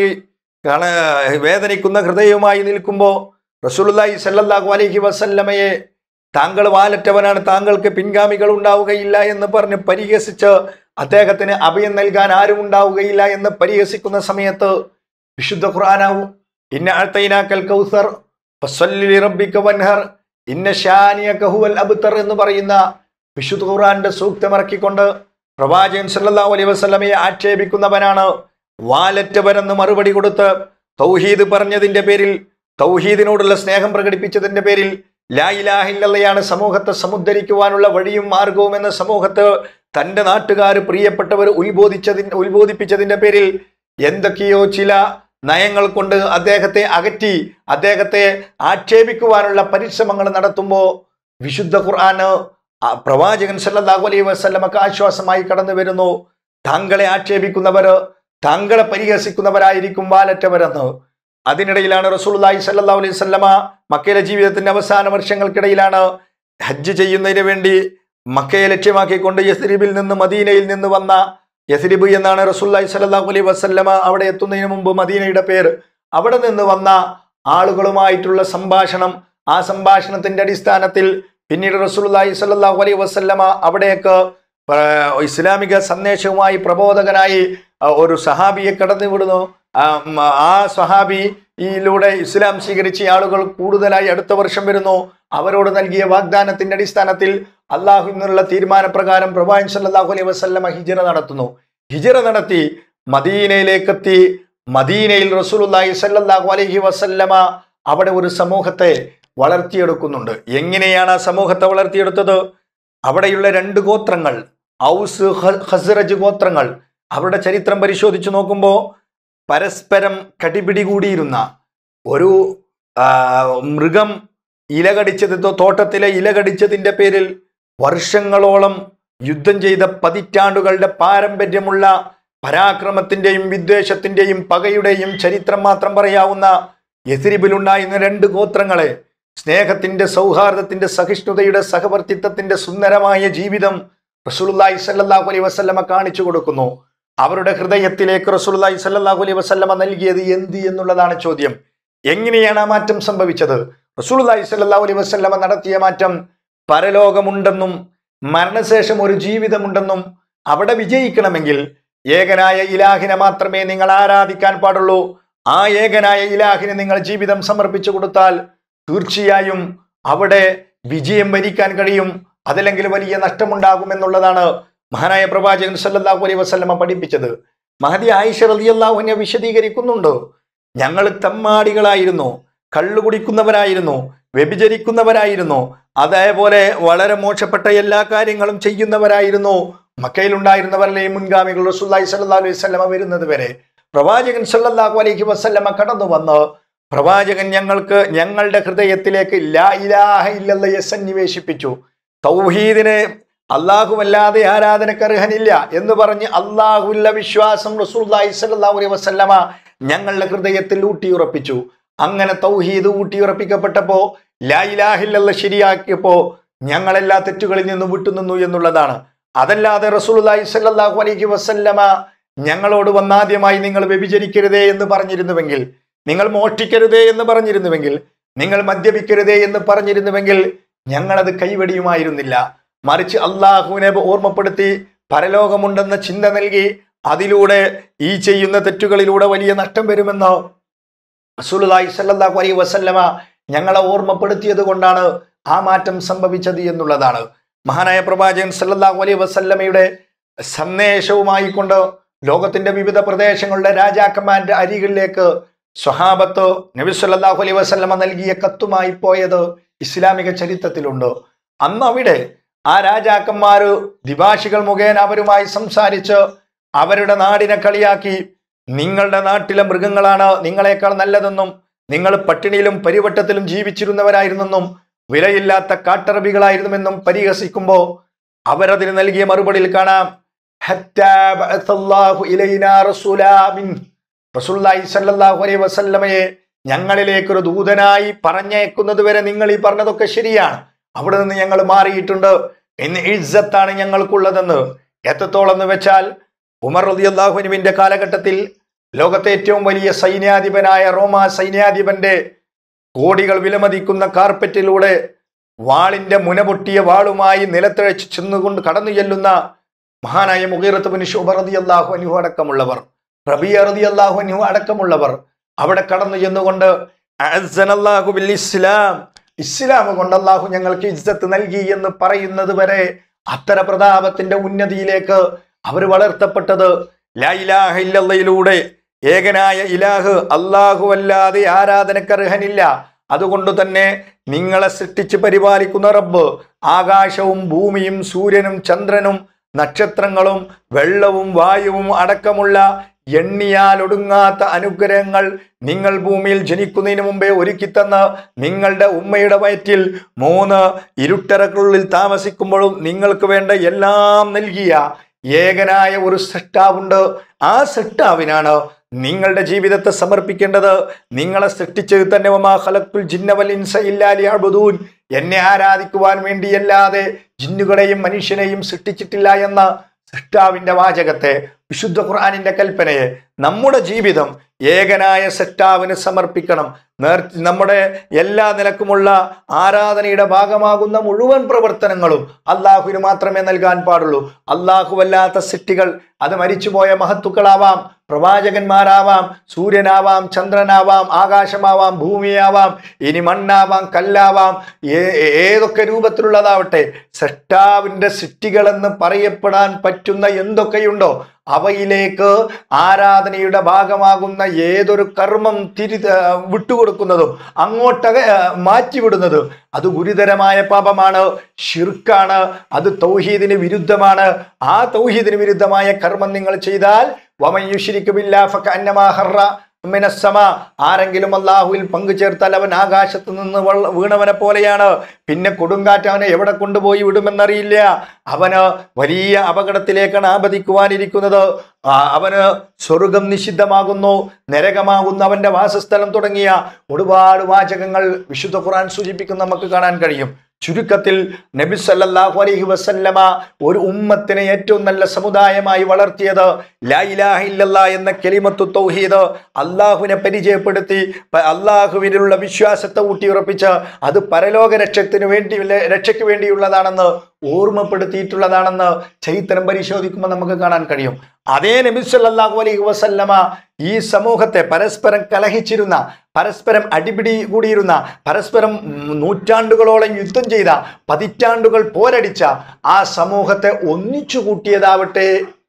കാണ- വേദനിക്കുന്ന ഹൃദയവുമായി നിൽക്കുമ്പോൾ റസൂലുള്ളാഹി സല്ലല്ലാഹു അലൈഹി വസല്ലമയെ താങ്കൾ വാലറ്റവനാണ് താങ്കൾക്ക് പിൻഗാമികൾ ഉണ്ടാവുകയില്ല എന്ന് പറഞ്ഞ് പരിഹസിച്ച് അദ്ദേഹത്തിന് അഭയം നൽകാൻ ആരും ഉണ്ടാവുകയില്ല എന്ന് പരിഹസിക്കുന്ന സമയത്ത് വിശുദ്ധ ഖുർആനാവും ഇന്ന അഴ്ത്തൈനാക്കൽ കൗസർ ഫസ്വല്ലി ലിറബ്ബിക വൻഹർ ഇന്ന ഷാനിയക ഹുവൽ അബ്തർ എന്ന് പറയുന്ന വിശുദ്ധ ഖുർആന്റെ സൂക്തമിറക്കിക്കൊണ്ട് പ്രവാചകൻ സല്ലല്ലാഹു അലൈഹി വസല്ലമയെ ആക്ഷേപിക്കുന്നവനാണ് വാലറ്റവരെന്ന് മറുപടി കൊടുത്ത് തൗഹീദ് പറഞ്ഞതിന്റെ പേരിൽ തൗഹീദിനോടുള്ള സ്നേഹം പ്രകടിപ്പിച്ചതിന്റെ പേരിൽ ലാ ഇലാഹ ഇല്ലല്ലയാണ് സമൂഹത്തെ സമുദ്ധരിക്കുവാനുള്ള വഴിയും മാർഗവും എന്ന സമൂഹത്ത് തന്റെ നാട്ടുകാർ പ്രിയപ്പെട്ടവർ ഉത്ബോധിച്ചതിന്റെ ഉത്ബോധിപ്പിച്ചതിന്റെ പേരിൽ എന്തൊക്കെയോ ചില നയങ്ങൾ കൊണ്ട് അദ്ദേഹത്തെ അകറ്റി അദ്ദേഹത്തെ ആക്ഷേപിക്കുവാനുള്ള പരിശ്രമങ്ങൾ നടത്തുമ്പോൾ വിശുദ്ധ ഖുർആന് ആ പ്രവാചകൻ സല്ലല്ലാഹു അലൈഹി വസല്ലമക്ക് ആശ്വാസമായി കടന്നു വരുന്നു താങ്കളെ ആക്ഷേപിക്കുന്നവര് താങ്കളെ പരിഹസിക്കുന്നവരായിരിക്കും വാലറ്റവരെന്ന് അതിനിടയിലാണ് റസൂലുള്ളാഹി സല്ലല്ലാഹു അലൈഹി വസല്ലമ മക്കയിലെ ജീവിതത്തിന്റെ അവസാന വർഷങ്ങൾക്കിടയിലാണ് ഹജ്ജ് ചെയ്യുന്നതിന് വേണ്ടി മക്കയെ ലക്ഷ്യമാക്കിക്കൊണ്ട് യസ്രിബിൽ നിന്ന് മദീനയിൽ നിന്ന് വന്ന യസ്രിബ് എന്നാണ് റസൂലുള്ളാഹി സല്ലല്ലാഹു അലൈഹി വസല്ലമ അവിടെ എത്തുന്നതിന് മുമ്പ് മദീനയുടെ പേര് അവിടെ നിന്ന് വന്ന ആളുകളുമായിട്ടുള്ള സംഭാഷണം ആ സംഭാഷണത്തിന്റെ അടിസ്ഥാനത്തിൽ പിന്നീട് റസൂലുള്ളാഹി സ്വല്ലല്ലാഹു അലൈഹി വസല്ലമ അവിടേക്ക് ആ, ഇസ്ലാമിക സന്ദേശവുമായി പ്രബോധകനായി ആ, ഒരു സഹാബിയെ കടന്നു വിടുന്നു ആ, ഉം, ആ സഹാബിയിലൂടെ ഇസ്ലാം സ്വീകരിച്ച ആളുകൾ കൂടുതലായി അടുത്ത വർഷം വരുന്നു അവരോട് നൽകിയ വാഗ്ദാനത്തിന്റെ അടിസ്ഥാനത്തിൽ അള്ളാഹു എന്നുള്ള തീരുമാനപ്രകാരം പ്രവാൻ സല്ലല്ലാഹു അലൈഹി വസല്ലമ ഹിജറ നടത്തുന്നു ഹിജറ നടത്തി മദീനയിലേക്കെത്തി മദീനയിൽ റസൂലുള്ളാഹി സല്ലല്ലാഹു അലൈഹി വസല്ലമ അവിടെ ഒരു സമൂഹത്തെ വളർത്തിയെടുക്കുന്നുണ്ട് എങ്ങനെയാണ് ആ സമൂഹത്തെ വളർത്തിയെടുത്തത് അവിടെയുള്ള രണ്ട് ഗോത്രങ്ങൾ ഔസ് ഹ- ഖസ്റജ് ഗോത്രങ്ങൾ അവരുടെ ചരിത്രം പരിശോധിച്ചു നോക്കുമ്പോൾ പരസ്പരം കടിപിടി കൂടിയിരുന്ന ഒരു ആ, മൃഗം ഇല കടിച്ചത് തോ- തോട്ടത്തിലെ ഇല കടിച്ചതിന്റെ പേരിൽ വർഷങ്ങളോളം യുദ്ധം ചെയ്ത പതിറ്റാണ്ടുകളുടെ പാരമ്പര്യമുള്ള പരാക്രമത്തിന്റെയും വിദ്വേഷത്തിന്റെയും പകയുടെയും ചരിത്രം മാത്രം പറയാവുന്ന എതിരിബിലുണ്ടായിരുന്ന രണ്ട് ഗോത്രങ്ങളെ സ്നേഹത്തിന്റെ സൗഹാർദ്ദത്തിന്റെ സഹിഷ്ണുതയുടെ സഹവർത്തിത്വത്തിന്റെ സുന്ദരമായ ജീവിതം റസൂലുള്ളാഹി സ്വല്ലല്ലാഹു അലൈഹി വസല്ലമ കാണിച്ചു കൊടുക്കുന്നു അവരുടെ ഹൃദയത്തിലേക്ക് റസൂലുള്ളാഹി സ്വല്ലല്ലാഹു അലൈഹി വസല്ലമ നൽകിയത് എന്ത് എന്നുള്ളതാണ് ചോദ്യം എങ്ങനെയാണ് ആ മാറ്റം സംഭവിച്ചത് റസൂലുള്ളാഹി സ്വല്ലല്ലാഹു അലൈഹി വസല്ലമ നടത്തിയ മാറ്റം പരലോകമുണ്ടെന്നും മരണശേഷം ഒരു ജീവിതമുണ്ടെന്നും അവിടെ വിജയിക്കണമെങ്കിൽ ഏകനായ ഇലാഹിനെ മാത്രമേ നിങ്ങൾ ആരാധിക്കാൻ പാടുള്ളൂ ആ ഏകനായ ഇലാഹിന് നിങ്ങൾ ജീവിതം സമർപ്പിച്ചു കൊടുത്താൽ തീർച്ചയായും അവിടെ വിജയം വരിക്കാൻ കഴിയും അതല്ലെങ്കിൽ വലിയ നഷ്ടമുണ്ടാകും എന്നുള്ളതാണ് മഹാനായ പ്രവാചകൻ സല്ലല്ലാഹു അലൈഹി വസല്ലമ പഠിപ്പിച്ചത് മഹദി ആയിഷ റളിയല്ലാഹുവിനെ വിശദീകരിക്കുന്നുണ്ട് ഞങ്ങൾ തമ്മാടികളായിരുന്നു കള്ളു കുടിക്കുന്നവരായിരുന്നു വ്യഭിചരിക്കുന്നവരായിരുന്നു അതേപോലെ വളരെ മോശപ്പെട്ട എല്ലാ കാര്യങ്ങളും ചെയ്യുന്നവരായിരുന്നു മക്കയിലുണ്ടായിരുന്നവരിലെയും മുൻഗാമികൾ റസൂല്ലായി സല്ലല്ലാഹു അലൈഹി വസല്ലമ വരുന്നത് വരെ പ്രവാചകൻ സല്ലല്ലാഹു അലൈഹി വസല്ലമ കടന്നു വന്ന് പ്രവാചകൻ ഞങ്ങൾക്ക് ഞങ്ങളുടെ ഹൃദയത്തിലേക്ക് ലാ ഇലാഹ ഇല്ലല്ലയെ സന്നിവേശിപ്പിച്ചു തൗഹീദിനെ അല്ലാഹുവല്ലാതെ ആരാധനക്ക് അർഹനില്ല എന്ന് പറഞ്ഞ് അള്ളാഹുല്ല വിശ്വാസം റസൂലുള്ളാഹി സ്വല്ലല്ലാഹു അലൈഹി വസല്ലമ ഞങ്ങളുടെ ഹൃദയത്തിൽ ഊട്ടിയുറപ്പിച്ചു അങ്ങനെ തൗഹീദ് ഊട്ടിയുറപ്പിക്കപ്പെട്ടപ്പോ ലാ ഇലാഹ ഇല്ലല്ല ശരിയാക്കിയപ്പോ ഞങ്ങൾ എല്ലാ തെറ്റുകളിൽ നിന്നും വിട്ടുനിന്നു എന്നുള്ളതാണ് അതല്ലാതെ റസൂലുള്ളാഹി സ്വല്ലല്ലാഹു അലൈഹി വസല്ലമ ഞങ്ങളോട് വന്നാദ്യമായി നിങ്ങൾ വ്യഭിചരിക്കരുതേ എന്ന് പറഞ്ഞിരുന്നുവെങ്കിൽ നിങ്ങൾ മോഷ്ടിക്കരുതേ എന്ന് പറഞ്ഞിരുന്നുവെങ്കിൽ നിങ്ങൾ മദ്യപിക്കരുതേ എന്ന് പറഞ്ഞിരുന്നുവെങ്കിൽ ഞങ്ങളത് കൈവടിയുമായിരുന്നില്ല മറിച്ച് അള്ളാഹുവിനെ ഓർമ്മപ്പെടുത്തി പരലോകമുണ്ടെന്ന ചിന്ത നൽകി അതിലൂടെ ഈ ചെയ്യുന്ന തെറ്റുകളിലൂടെ വലിയ നഷ്ടം വരുമെന്ന് റസൂലുള്ളാഹി സ്വല്ലല്ലാഹു അലൈഹി വസല്ലമ ഞങ്ങളെ ഓർമ്മപ്പെടുത്തിയത് കൊണ്ടാണ് ആ മാറ്റം സംഭവിച്ചത് എന്നുള്ളതാണ് മഹാനായ പ്രവാചകൻ സല്ലല്ലാഹു അലൈഹി വസല്ലമയുടെ സന്ദേശവുമായി കൊണ്ട് ലോകത്തിന്റെ വിവിധ പ്രദേശങ്ങളുടെ രാജാക്കന്മാരുടെ അരികളിലേക്ക് സ്വഹാബത്ത് നബി സല്ലല്ലാഹു അലൈഹി വസല്ലമ നൽകിയ കത്തുമായി പോയത് ഇസ്ലാമിക ചരിത്രത്തിലുണ്ട് അന്ന് അവിടെ ആ രാജാക്കന്മാര് ദിഭാഷികൾ മുഖേന അവരുമായി സംസാരിച്ച് അവരുടെ നാടിനെ കളിയാക്കി നിങ്ങളുടെ നാട്ടിലെ മൃഗങ്ങളാണ് നിങ്ങളെക്കാൾ നല്ലതെന്നും നിങ്ങൾ പട്ടിണിയിലും പരിവട്ടത്തിലും ജീവിച്ചിരുന്നവരായിരുന്നെന്നും വിലയില്ലാത്ത കാട്ടറബികളായിരുന്നുവെന്നും പരിഹസിക്കുമ്പോൾ അവരതിന് നൽകിയ മറുപടിയിൽ കാണാം "ഹത്താ ബഅസല്ലാഹു ഇലൈനാ റസൂലാ മിൻ." റസൂലുള്ളാഹി സ്വല്ലല്ലാഹു അലൈഹി വസല്ലമയെ ഞങ്ങളിലേക്കൊരു ദൂതനായി പറഞ്ഞേക്കുന്നത് വരെ നിങ്ങൾ ഈ പറഞ്ഞതൊക്കെ ശരിയാണ് അവിടെ നിന്ന് ഞങ്ങൾ മാറിയിട്ടുണ്ട് എന്ന് ഇജ്ജത്താണ് ഞങ്ങൾക്കുള്ളതെന്ന് എത്രത്തോളം എന്ന് വെച്ചാൽ ഉമർ റളിയല്ലാഹുവിന്റെ കാലഘട്ടത്തിൽ ലോകത്തെ ഏറ്റവും വലിയ സൈന്യാധിപനായ റോമ സൈന്യാധിപന്റെ കോടികൾ വിലമതിക്കുന്ന കാർപ്പറ്റിലൂടെ വാളിന്റെ മുന പൊട്ടിയ വാളുമായി നിലത്തഴച്ച് ചെന്നുകൊണ്ട് കടന്നു ചെല്ലുന്ന മഹാനായ മുഗീറത്ത് ബിൻ ശുബ റളിയല്ലാഹു അൻഹു അടക്കമുള്ളവർ റബിയ റളിയല്ലാഹു അൻഹു അടക്കമുള്ളവർ അവിടെ കടന്നു ചെന്നുകൊണ്ട് അഅസ്സനല്ലാഹു ബിൽ ഇസ്ലാം ഇസ്ലാം കൊണ്ട് അള്ളാഹു ഞങ്ങൾക്ക് ഇജ്ജത്ത് നൽകി എന്ന് പറയുന്നത് വരെ അത്തര പ്രതാപത്തിന്റെ ഉന്നതിയിലേക്ക് അവർ വളർത്തപ്പെട്ടത് ലാ ഇലാഹ ഇല്ലല്ലയിലൂടെ ഏകനായ ഇലാഹ് അല്ലാഹു അല്ലാതെ ആരാധനക്കർഹനില്ല അതുകൊണ്ട് തന്നെ നിങ്ങളെ സൃഷ്ടിച്ച് പരിപാലിക്കുന്ന റബ്ബ് ആകാശവും ഭൂമിയും സൂര്യനും ചന്ദ്രനും നക്ഷത്രങ്ങളും വെള്ളവും വായുവും അടക്കമുള്ള എണ്ണിയാൽ ഒടുങ്ങാത്ത അനുഗ്രഹങ്ങൾ നിങ്ങൾ ഭൂമിയിൽ ജനിക്കുന്നതിന് മുമ്പേ ഒരുക്കിത്തന്ന് നിങ്ങളുടെ ഉമ്മയുടെ വയറ്റിൽ മൂന്ന് ഇരുട്ടറക്കുള്ളിൽ താമസിക്കുമ്പോഴും നിങ്ങൾക്ക് വേണ്ട എല്ലാം നൽകിയ ഏകനായ ഒരു സൃഷ്ടാവുണ്ട് ആ സൃഷ്ടാവിനാണ് നിങ്ങളുടെ ജീവിതത്തെ സമർപ്പിക്കേണ്ടത് നിങ്ങളെ സൃഷ്ടിച്ചത് തന്നെ വമാ ഖലഖുൽ ജിന്ന വൽ ഇൻസ ഇല്ലാ ലിയഅ്ബുദൂൻ എന്നെ ആരാധിക്കുവാൻ വേണ്ടിയല്ലാതെ ജിന്നുകളെയും മനുഷ്യനെയും സൃഷ്ടിച്ചിട്ടില്ല എന്ന സൃഷ്ടാവിന്റെ വാചകത്തെ വിശുദ്ധ ഖുർആാനിന്റെ കൽപ്പനയെ നമ്മുടെ ജീവിതം ഏകനായ സൃഷ്ടാവിന് സമർപ്പിക്കണം നേർ നമ്മുടെ എല്ലാ നിലക്കുമുള്ള ആരാധനയുടെ ഭാഗമാകുന്ന മുഴുവൻ പ്രവർത്തനങ്ങളും അള്ളാഹുവിന് മാത്രമേ നൽകാൻ പാടുള്ളൂ അല്ലാഹുവല്ലാത്ത സൃഷ്ടികൾ അത് മരിച്ചുപോയ മഹത്തുക്കളാവാം പ്രവാചകന്മാരാവാം സൂര്യനാവാം ചന്ദ്രനാവാം ആകാശമാവാം ഭൂമിയാവാം ഇനി മണ്ണാവാം കല്ലാവാം ഏ- ഏതൊക്കെ രൂപത്തിലുള്ളതാവട്ടെ സൃഷ്ടാവിന്റെ സൃഷ്ടികളെന്ന് പറയപ്പെടാൻ പറ്റുന്ന എന്തൊക്കെയുണ്ടോ അവയിലേക്ക് ആരാധനയുടെ ഭാഗമാകുന്ന ഏതൊരു കർമ്മം തിരി ആ, വിട്ടുകൊടുക്കുന്നതും അങ്ങോട്ടക ആ, മാറ്റിവിടുന്നതും അത് ഗുരുതരമായ പാപമാണ് ഷിർക്കാണ് അത് തൗഹീദിന് വിരുദ്ധമാണ് ആ തൗഹീദിന് വിരുദ്ധമായ കർമ്മം നിങ്ങൾ ചെയ്താൽ വമയുഷിരിക്കുമില്ല മിനസ്സമ ആരെങ്കിലും അള്ളാഹുവിൽ പങ്കു ചേർത്താൽ അവൻ ആകാശത്ത് നിന്ന് വള്ള- വീണവനെ പോലെയാണ് പിന്നെ കൊടുങ്കാറ്റ് അവനെ എവിടെ കൊണ്ടുപോയി വിടുമെന്നറിയില്ല അവന് വലിയ അപകടത്തിലേക്കാണ് ആപതിക്കുവാനിരിക്കുന്നത് ആ, അവന് സ്വർഗം നിഷിദ്ധമാകുന്നു നരകമാകുന്നു അവന്റെ വാസസ്ഥലം തുടങ്ങിയ ഒരുപാട് വാചകങ്ങൾ വിശുദ്ധ ഖുർആൻ സൂചിപ്പിക്കുന്ന നമുക്ക് കാണാൻ കഴിയും ചുരുക്കത്തിൽ നബി സല്ലല്ലാഹു അലൈഹി വസല്ലമ ഒരു ഉമ്മത്തിനെ ഏറ്റവും നല്ല സമുദായമായി വളർത്തിയത് ലാ ഇലാഹ ഇല്ലല്ലാ എന്ന കെലിമത്തു തൗഹീദ് അള്ളാഹുവിനെ പരിചയപ്പെടുത്തി പ- അള്ളാഹുവിനുള്ള വിശ്വാസത്തെ ഊട്ടിയുറപ്പിച്ച് അത് പരലോക രക്ഷത്തിന് വേണ്ടി രക്ഷയ്ക്ക് വേണ്ടിയുള്ളതാണെന്ന് ഓർമ്മപ്പെടുത്തിയിട്ടുള്ളതാണെന്ന് ചരിത്രം പരിശോധിക്കുമ്പോൾ നമുക്ക് കാണാൻ കഴിയും അതേ നബി സല്ലല്ലാഹു അലൈഹി വസല്ലമ ഈ സമൂഹത്തെ പരസ്പരം കലഹിച്ചിരുന്ന പരസ്പരം അടിപിടി കൂടിയിരുന്ന പരസ്പരം ഉം, നൂറ്റാണ്ടുകളോളം യുദ്ധം ചെയ്ത പതിറ്റാണ്ടുകൾ പോരടിച്ച ആ സമൂഹത്തെ ഒന്നിച്ചു കൂട്ടിയതാവട്ടെ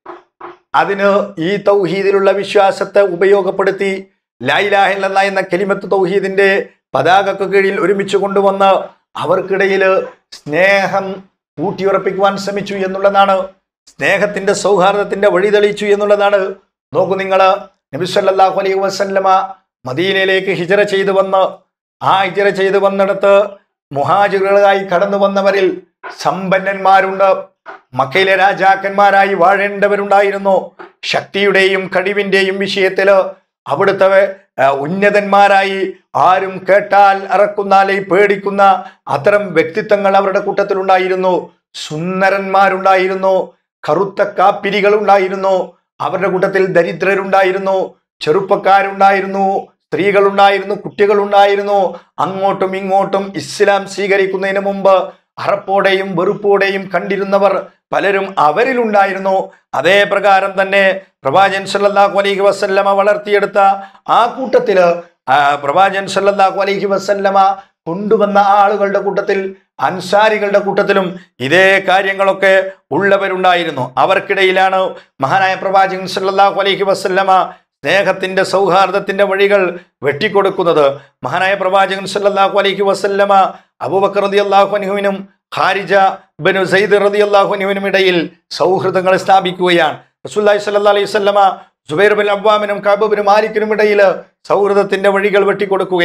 അതിന് ഈ തൗഹീദിലുള്ള വിശ്വാസത്തെ ഉപയോഗപ്പെടുത്തി ലായിലാഹില്ല എന്ന കെലിമത്ത് തൗഹീദിന്റെ പതാകക്ക് കീഴിൽ ഒരുമിച്ച് കൊണ്ടുവന്ന് അവർക്കിടയിൽ സ്നേഹം ഊട്ടിയുറപ്പിക്കുവാൻ ശ്രമിച്ചു എന്നുള്ളതാണ് സ്നേഹത്തിന്റെ സൗഹാർദ്ദത്തിന്റെ വഴി തെളിയിച്ചു എന്നുള്ളതാണ് നോക്കൂ നിങ്ങൾ നബി സല്ലല്ലാഹു അലൈഹി വസല്ലമ മദീനയിലേക്ക് ഹിജറ ചെയ്തു വന്ന് ആ ഹിജറ ചെയ്തു വന്നിടത്ത് മുഹാജിറുകളായി കടന്നു വന്നവരിൽ സമ്പന്നന്മാരുണ്ട് മക്കയിലെ രാജാക്കന്മാരായി വാഴേണ്ടവരുണ്ടായിരുന്നു ശക്തിയുടെയും കഴിവിന്റെയും വിഷയത്തില് അവിടുത്തെ ആ, ഉന്നതന്മാരായി ആരും കേട്ടാൽ അറക്കുന്നാലേ പേടിക്കുന്ന അത്തരം വ്യക്തിത്വങ്ങൾ അവരുടെ കൂട്ടത്തിലുണ്ടായിരുന്നു സുന്ദരന്മാരുണ്ടായിരുന്നു കറുത്ത കാപ്പിരികൾ ഉണ്ടായിരുന്നു അവരുടെ കൂട്ടത്തിൽ ദരിദ്രരുണ്ടായിരുന്നു ചെറുപ്പക്കാരുണ്ടായിരുന്നു സ്ത്രീകളുണ്ടായിരുന്നു കുട്ടികളുണ്ടായിരുന്നു അങ്ങോട്ടും ഇങ്ങോട്ടും ഇസ്ലാം സ്വീകരിക്കുന്നതിന് മുമ്പ് അറപ്പോടെയും വെറുപ്പോടെയും കണ്ടിരുന്നവർ പലരും അവരിലുണ്ടായിരുന്നു അതേ പ്രകാരം തന്നെ പ്രവാചൻ സല്ലല്ലാഹു അലൈഹി വസല്ലമ വളർത്തിയെടുത്ത ആ കൂട്ടത്തില് ആ, പ്രവാചൻ സല്ലല്ലാഹു അലൈഹി വസല്ലമ കൊണ്ടുവന്ന ആളുകളുടെ കൂട്ടത്തിൽ അൻസാരികളുടെ കൂട്ടത്തിലും ഇതേ കാര്യങ്ങളൊക്കെ ഉള്ളവരുണ്ടായിരുന്നു അവർക്കിടയിലാണ് മഹാനായ പ്രവാചകൻ സല്ലല്ലാഹു അലൈഹി വസല്ലമ സ്നേഹത്തിന്റെ സൗഹാർദ്ദത്തിന്റെ വഴികൾ വെട്ടിക്കൊടുക്കുന്നത് മഹാനായ പ്രവാചകൻ സല്ലല്ലാഹു അലൈഹി വസല്ലമ അബൂബക്കർ റളിയല്ലാഹു അൻഹുവിനും ഖാരിജ ബനു സയ്യിദ് റളിയല്ലാഹു അൻഹുവിനും ഇടയിൽ സൗഹൃദങ്ങൾ സ്ഥാപിക്കുകയാണ് റസൂലുള്ളാഹി സ്വല്ലല്ലാഹു അലൈഹി വസല്ലമ സുബൈർ ബിൻ അബ്വാമിനും കാബ് ബിൻ മാലിക്കിനും ഇടയിൽ സൗഹൃദത്തിന്റെ വഴികൾ വെട്ടിക്കൊടുക്കുകയാണ്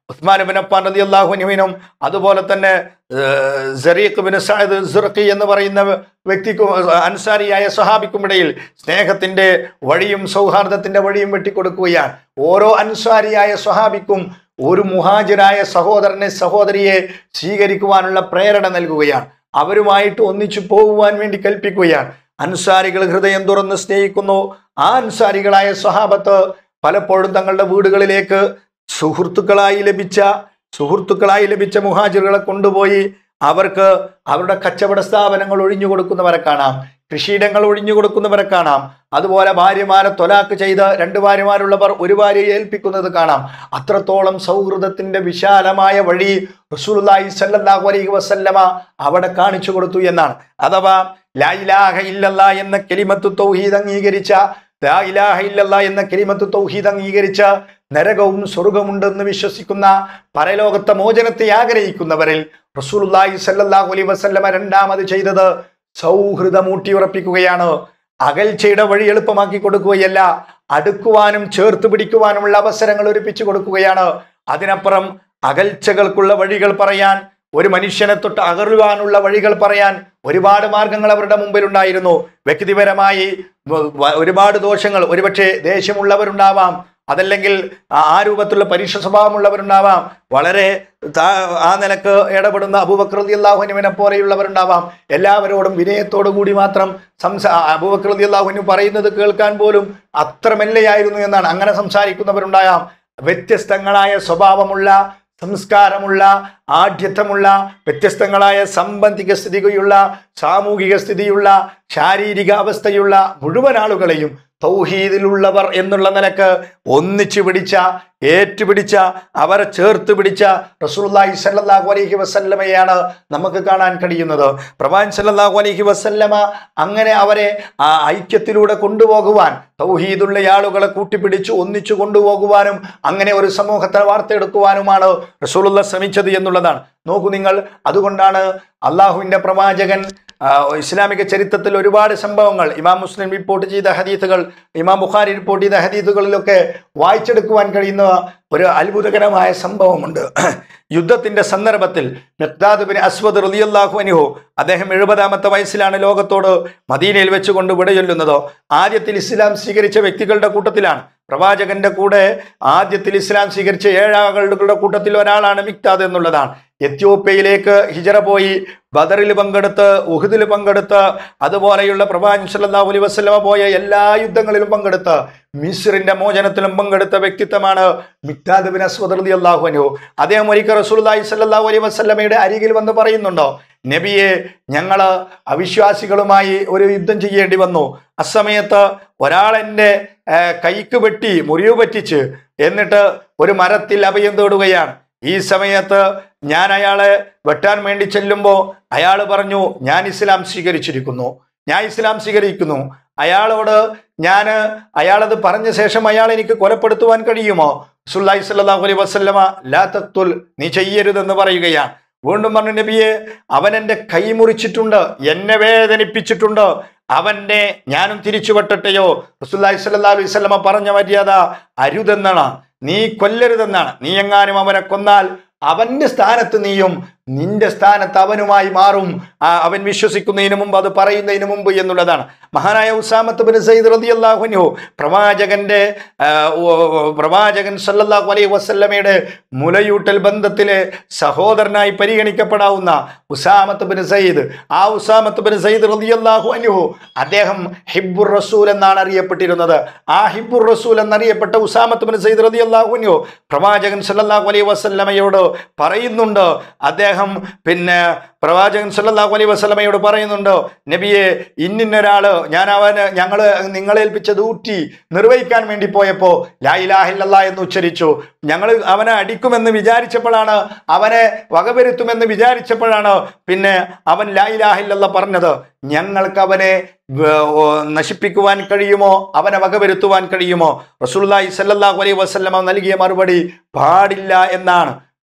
ഉസ്മാൻ ബിൻ അഫ്ഫാൻ റതി അള്ളാഹുനുവിനും അതുപോലെ തന്നെ ഏഹ്, സരീഖ് ബിൻ സഅദ് സുർഖി എന്ന് പറയുന്ന വ്യക്തിക്കും അൻസാരിയായ സഹാബിക്കും ഇടയിൽ സ്നേഹത്തിന്റെ വഴിയും സൗഹാർദ്ദത്തിന്റെ വഴിയും വെട്ടിക്കൊടുക്കുകയാണ് ഓരോ അൻസാരിയായ സ്വഹാബിക്കും ഒരു മുഹാജിരായ സഹോദരനെ സഹോദരിയെ സ്വീകരിക്കുവാനുള്ള പ്രേരണ നൽകുകയാണ് അവരുമായിട്ട് ഒന്നിച്ചു പോകുവാൻ വേണ്ടി കൽപ്പിക്കുകയാണ് അൻസാരികൾ ഹൃദയം തുറന്ന് സ്നേഹിക്കുന്നു ആ അൻസാരികളായ സ്വഹാബത്ത് പലപ്പോഴും തങ്ങളുടെ വീടുകളിലേക്ക് സുഹൃത്തുക്കളായി ലഭിച്ച സുഹൃത്തുക്കളായി ലഭിച്ച മുഹാജിറുകളെ കൊണ്ടുപോയി അവർക്ക് അവരുടെ കച്ചവട സ്ഥാപനങ്ങൾ ഒഴിഞ്ഞു കൊടുക്കുന്നവരെ കാണാം കൃഷിയിടങ്ങൾ ഒഴിഞ്ഞു കൊടുക്കുന്നവരെ കാണാം അതുപോലെ ഭാര്യമാരെ തൊലാക്ക് ചെയ്ത് രണ്ട് ഭാര്യമാരുള്ളവർ ഒരു ഭാര്യയെ ഏൽപ്പിക്കുന്നത് കാണാം അത്രത്തോളം സൗഹൃദത്തിന്റെ വിശാലമായ വഴി റസൂലുള്ളാഹി സല്ലല്ലാഹു അലൈഹി വസല്ലമ അവിടെ കാണിച്ചു കൊടുത്തു എന്നാണ് അഥവാ ലാ ഇലാഹ ഇല്ലല്ലാ എന്ന കെലിമത്ത് തൗഹീദ് അംഗീകരിച്ച ലാ ഇലാഹ ഇല്ലല്ലാ എന്ന കെലിമത്ത് തൗഹീദ് അംഗീകരിച്ച നരകവും സ്വർഗമുണ്ടെന്ന് വിശ്വസിക്കുന്ന പരലോകത്തെ മോചനത്തെ ആഗ്രഹിക്കുന്നവരിൽ റസൂലുള്ളാഹി സല്ലല്ലാഹു അലൈഹി വസല്ലമ രണ്ടാമത് ചെയ്തത് സൗഹൃദം ഊട്ടിയുറപ്പിക്കുകയാണ് അകൽച്ചയുടെ വഴി എളുപ്പമാക്കി കൊടുക്കുകയല്ല അടുക്കുവാനും ചേർത്ത് പിടിക്കുവാനുമുള്ള അവസരങ്ങൾ ഒരുപ്പിച്ചു കൊടുക്കുകയാണ് അതിനപ്പുറം അകൽച്ചകൾക്കുള്ള വഴികൾ പറയാൻ ഒരു മനുഷ്യനെ തൊട്ട് അകറുവാനുള്ള വഴികൾ പറയാൻ ഒരുപാട് മാർഗങ്ങൾ അവരുടെ മുമ്പിൽ ഉണ്ടായിരുന്നു വ്യക്തിപരമായി വ- വ- ഒരുപാട് ദോഷങ്ങൾ ഒരുപക്ഷെ ദേഷ്യമുള്ളവരുണ്ടാവാം അതല്ലെങ്കിൽ ആ ആ രൂപത്തിലുള്ള പരീക്ഷ സ്വഭാവമുള്ളവരുണ്ടാവാം വളരെ താ- ആ നിലക്ക് ഇടപെടുന്ന അബൂബക്രതി അള്ളാഹുനുവിനെ പോലെയുള്ളവരുണ്ടാവാം എല്ലാവരോടും വിനയത്തോടു കൂടി മാത്രം സംസാ അബൂബക്രതി അള്ളാഹുനു പറയുന്നത് കേൾക്കാൻ പോലും അത്ര മെല്ലെയായിരുന്നു എന്നാണ് അങ്ങനെ സംസാരിക്കുന്നവരുണ്ടാകാം വ്യത്യസ്തങ്ങളായ സ്വഭാവമുള്ള സംസ്കാരമുള്ള ആഢ്യത്വമുള്ള വ്യത്യസ്തങ്ങളായ സാമ്പത്തിക സ്ഥിതിയുള്ള സാമൂഹിക സ്ഥിതിയുള്ള ശാരീരിക അവസ്ഥയുള്ള മുഴുവൻ ആളുകളെയും തൗഹീദിലുള്ളവർ എന്നുള്ള നിലക്ക് ഒന്നിച്ചു പിടിച്ച ഏറ്റുപിടിച്ച അവരെ ചേർത്ത് പിടിച്ച റസൂലുള്ളാഹി സ്വല്ലല്ലാഹു അലൈഹി വസല്ലമയാണ് നമുക്ക് കാണാൻ കഴിയുന്നത് പ്രവാൻ സല്ലല്ലാഹു അലൈഹി വസല്ലമ അങ്ങനെ അവരെ ആ ഐക്യത്തിലൂടെ കൊണ്ടുപോകുവാൻ തൗഹീദുള്ള ആളുകളെ കൂട്ടിപ്പിടിച്ച് ഒന്നിച്ചു കൊണ്ടുപോകുവാനും അങ്ങനെ ഒരു സമൂഹത്തെ വാർത്തെടുക്കുവാനുമാണ് റസൂലുള്ള ശ്രമിച്ചത് എന്നുള്ളതാണ് നോക്കൂ നിങ്ങൾ അതുകൊണ്ടാണ് അള്ളാഹുവിൻ്റെ പ്രവാചകൻ ആ, ഇസ്ലാമിക ചരിത്രത്തിൽ ഒരുപാട് സംഭവങ്ങൾ ഇമാം മുസ്ലിം റിപ്പോർട്ട് ചെയ്ത ഹദീത്തുകൾ ഇമാം ബുഖാരി റിപ്പോർട്ട് ചെയ്ത ഹദീത്തുകളിലൊക്കെ വായിച്ചെടുക്കുവാൻ കഴിയുന്ന ഒരു അത്ഭുതകരമായ സംഭവമുണ്ട് യുദ്ധത്തിന്റെ സന്ദർഭത്തിൽ മിഖ്താദ് ബിൻ അസ്വദ് റളിയല്ലാഹു അൻഹു അദ്ദേഹം എഴുപതാമത്തെ വയസ്സിലാണ് ലോകത്തോട് മദീനയിൽ വെച്ചുകൊണ്ട് വിടചൊല്ലുന്നത് ആദ്യത്തിൽ ഇസ്ലാം സ്വീകരിച്ച വ്യക്തികളുടെ കൂട്ടത്തിലാണ് പ്രവാചകന്റെ കൂടെ ആദ്യത്തിൽ ഇസ്ലാം സ്വീകരിച്ച ഏഴാളുകളുടെ കൂട്ടത്തിൽ ഒരാളാണ് മിക്താദ് എന്നുള്ളതാണ് എത്യോപ്യയിലേക്ക് ഹിജറ പോയി ബദറിൽ പങ്കെടുത്ത് ഉഹുദിൽ പങ്കെടുത്ത് അതുപോലെയുള്ള പ്രവാചകൻ സല്ലല്ലാഹു അലൈഹി വസല്ലമ പോയ എല്ലാ യുദ്ധങ്ങളിലും പങ്കെടുത്ത് മിസ്റിന്റെ മോചനത്തിലും പങ്കെടുത്ത വ്യക്തിത്വമാണ് മിക്താദ് ബിൻ അസ്വദ് റളിയല്ലാഹു അൻഹു അദ്ദേഹം ഒരിക്കൽ റസൂലുള്ളാഹി സ്വല്ലല്ലാഹു അലൈഹി വസല്ലമയുടെ അരികിൽ വന്ന് പറയുന്നുണ്ടോ നബിയെ ഞങ്ങള് അവിശ്വാസികളുമായി ഒരു യുദ്ധം ചെയ്യേണ്ടി വന്നു അസമയത്ത് ഒരാൾ എൻ്റെ ഏർ, കൈക്ക് വെട്ടി മുറിവ് പറ്റിച്ച് എന്നിട്ട് ഒരു മരത്തിൽ അഭയം തേടുകയാണ് ഈ സമയത്ത് ഞാൻ അയാളെ വെട്ടാൻ വേണ്ടി ചെല്ലുമ്പോൾ അയാൾ പറഞ്ഞു ഞാൻ ഇസ്ലാം സ്വീകരിച്ചിരിക്കുന്നു ഞാൻ ഇസ്ലാം സ്വീകരിക്കുന്നു അയാളോട് ഞാൻ അയാളത് പറഞ്ഞ ശേഷം അയാൾ എനിക്ക് കൊലപ്പെടുത്തുവാൻ കഴിയുമോ സുല്ലാഹി സ്വല്ലല്ലാഹു അലൈഹി വസല്ലമ ലാ തഖ്തുൽ നീ ചെയ്യരുതെന്ന് പറയുകയാണ് വീണ്ടും പറഞ്ഞു നബിയെ അവൻ എൻ്റെ കൈ മുറിച്ചിട്ടുണ്ട് എന്നെ വേദനിപ്പിച്ചിട്ടുണ്ട് അവന്റെ ഞാനും തിരിച്ചു വെട്ടട്ടെയോ റസൂലുള്ളാഹി സ്വല്ലല്ലാഹു അലൈഹി വസല്ലമ പറഞ്ഞ മര്യാദ അരുതെന്നാണ് നീ കൊല്ലരുതെന്നാണ് നീ എങ്ങാനും അവനെ കൊന്നാൽ അവന്റെ സ്ഥാനത്ത് നീയും നിന്റെ സ്ഥാനത്ത് അവനുമായി മാറും ആ, അവൻ വിശ്വസിക്കുന്നതിന് മുമ്പ് അത് പറയുന്നതിന് മുമ്പ് എന്നുള്ളതാണ് മഹാനായ ഉസാമത്ത് ബിൻ സയ്യിദ് റളിയല്ലാഹു അൻഹു പ്രവാചകന്റെ ആ, ഓ, ഓ, പ്രവാചകൻ സല്ലല്ലാഹു അലൈഹി വസല്ലമയുടെ മുലയൂട്ടൽ ബന്ധത്തിലെ സഹോദരനായി പരിഗണിക്കപ്പെടാവുന്ന ഉസാമത്ത് ബിൻ സയ്യിദ് ആ ഉസാമത്ത് ബിൻ സയ്യിദ് റളിയല്ലാഹു അൻഹു അദ്ദേഹം ഹിബ്ബുർ റസൂൽ എന്നാണ് അറിയപ്പെട്ടിരുന്നത് ആ ഹിബ്ബുർ റസൂൽ എന്നറിയപ്പെട്ട ഉസാമത്ത് ബിൻ സയ്യിദ് റളിയല്ലാഹു അൻഹു പ്രവാചകൻ സല്ലല്ലാഹു അലൈഹി വസല്ലമയോട് പറയുന്നുണ്ട് അദ്ദേഹം പിന്നെ പ്രവാചകൻ സല്ലല്ലാഹു അലൈഹി വസല്ലമയോട് പറയുന്നുണ്ട് നബിയെ ഇന്നിന്നൊരാള് ഞാൻ അവന് ഞങ്ങൾ നിങ്ങളെ ഏൽപ്പിച്ച ഡ്യൂട്ടി നിർവഹിക്കാൻ വേണ്ടി പോയപ്പോൾ ലാ ഇലാഹ ഇല്ലല്ലാ എന്ന് ഉച്ചരിച്ചു ഞങ്ങൾ അവനെ അടിക്കുമെന്ന് വിചാരിച്ചപ്പോഴാണ് അവനെ വകവരുത്തുമെന്ന് വിചാരിച്ചപ്പോഴാണ് പിന്നെ അവൻ ലാ ഇലാഹ ഇല്ലല്ലാ പറഞ്ഞത് ഞങ്ങൾക്ക് അവനെ വ- ഓ, നശിപ്പിക്കുവാൻ കഴിയുമോ അവനെ വകവരുത്തുവാൻ കഴിയുമോ റസൂലുള്ളാഹി സല്ലല്ലാഹു അലൈഹി വസല്ലമ നൽകിയ മറുപടി പാടില്ല എന്നാണ്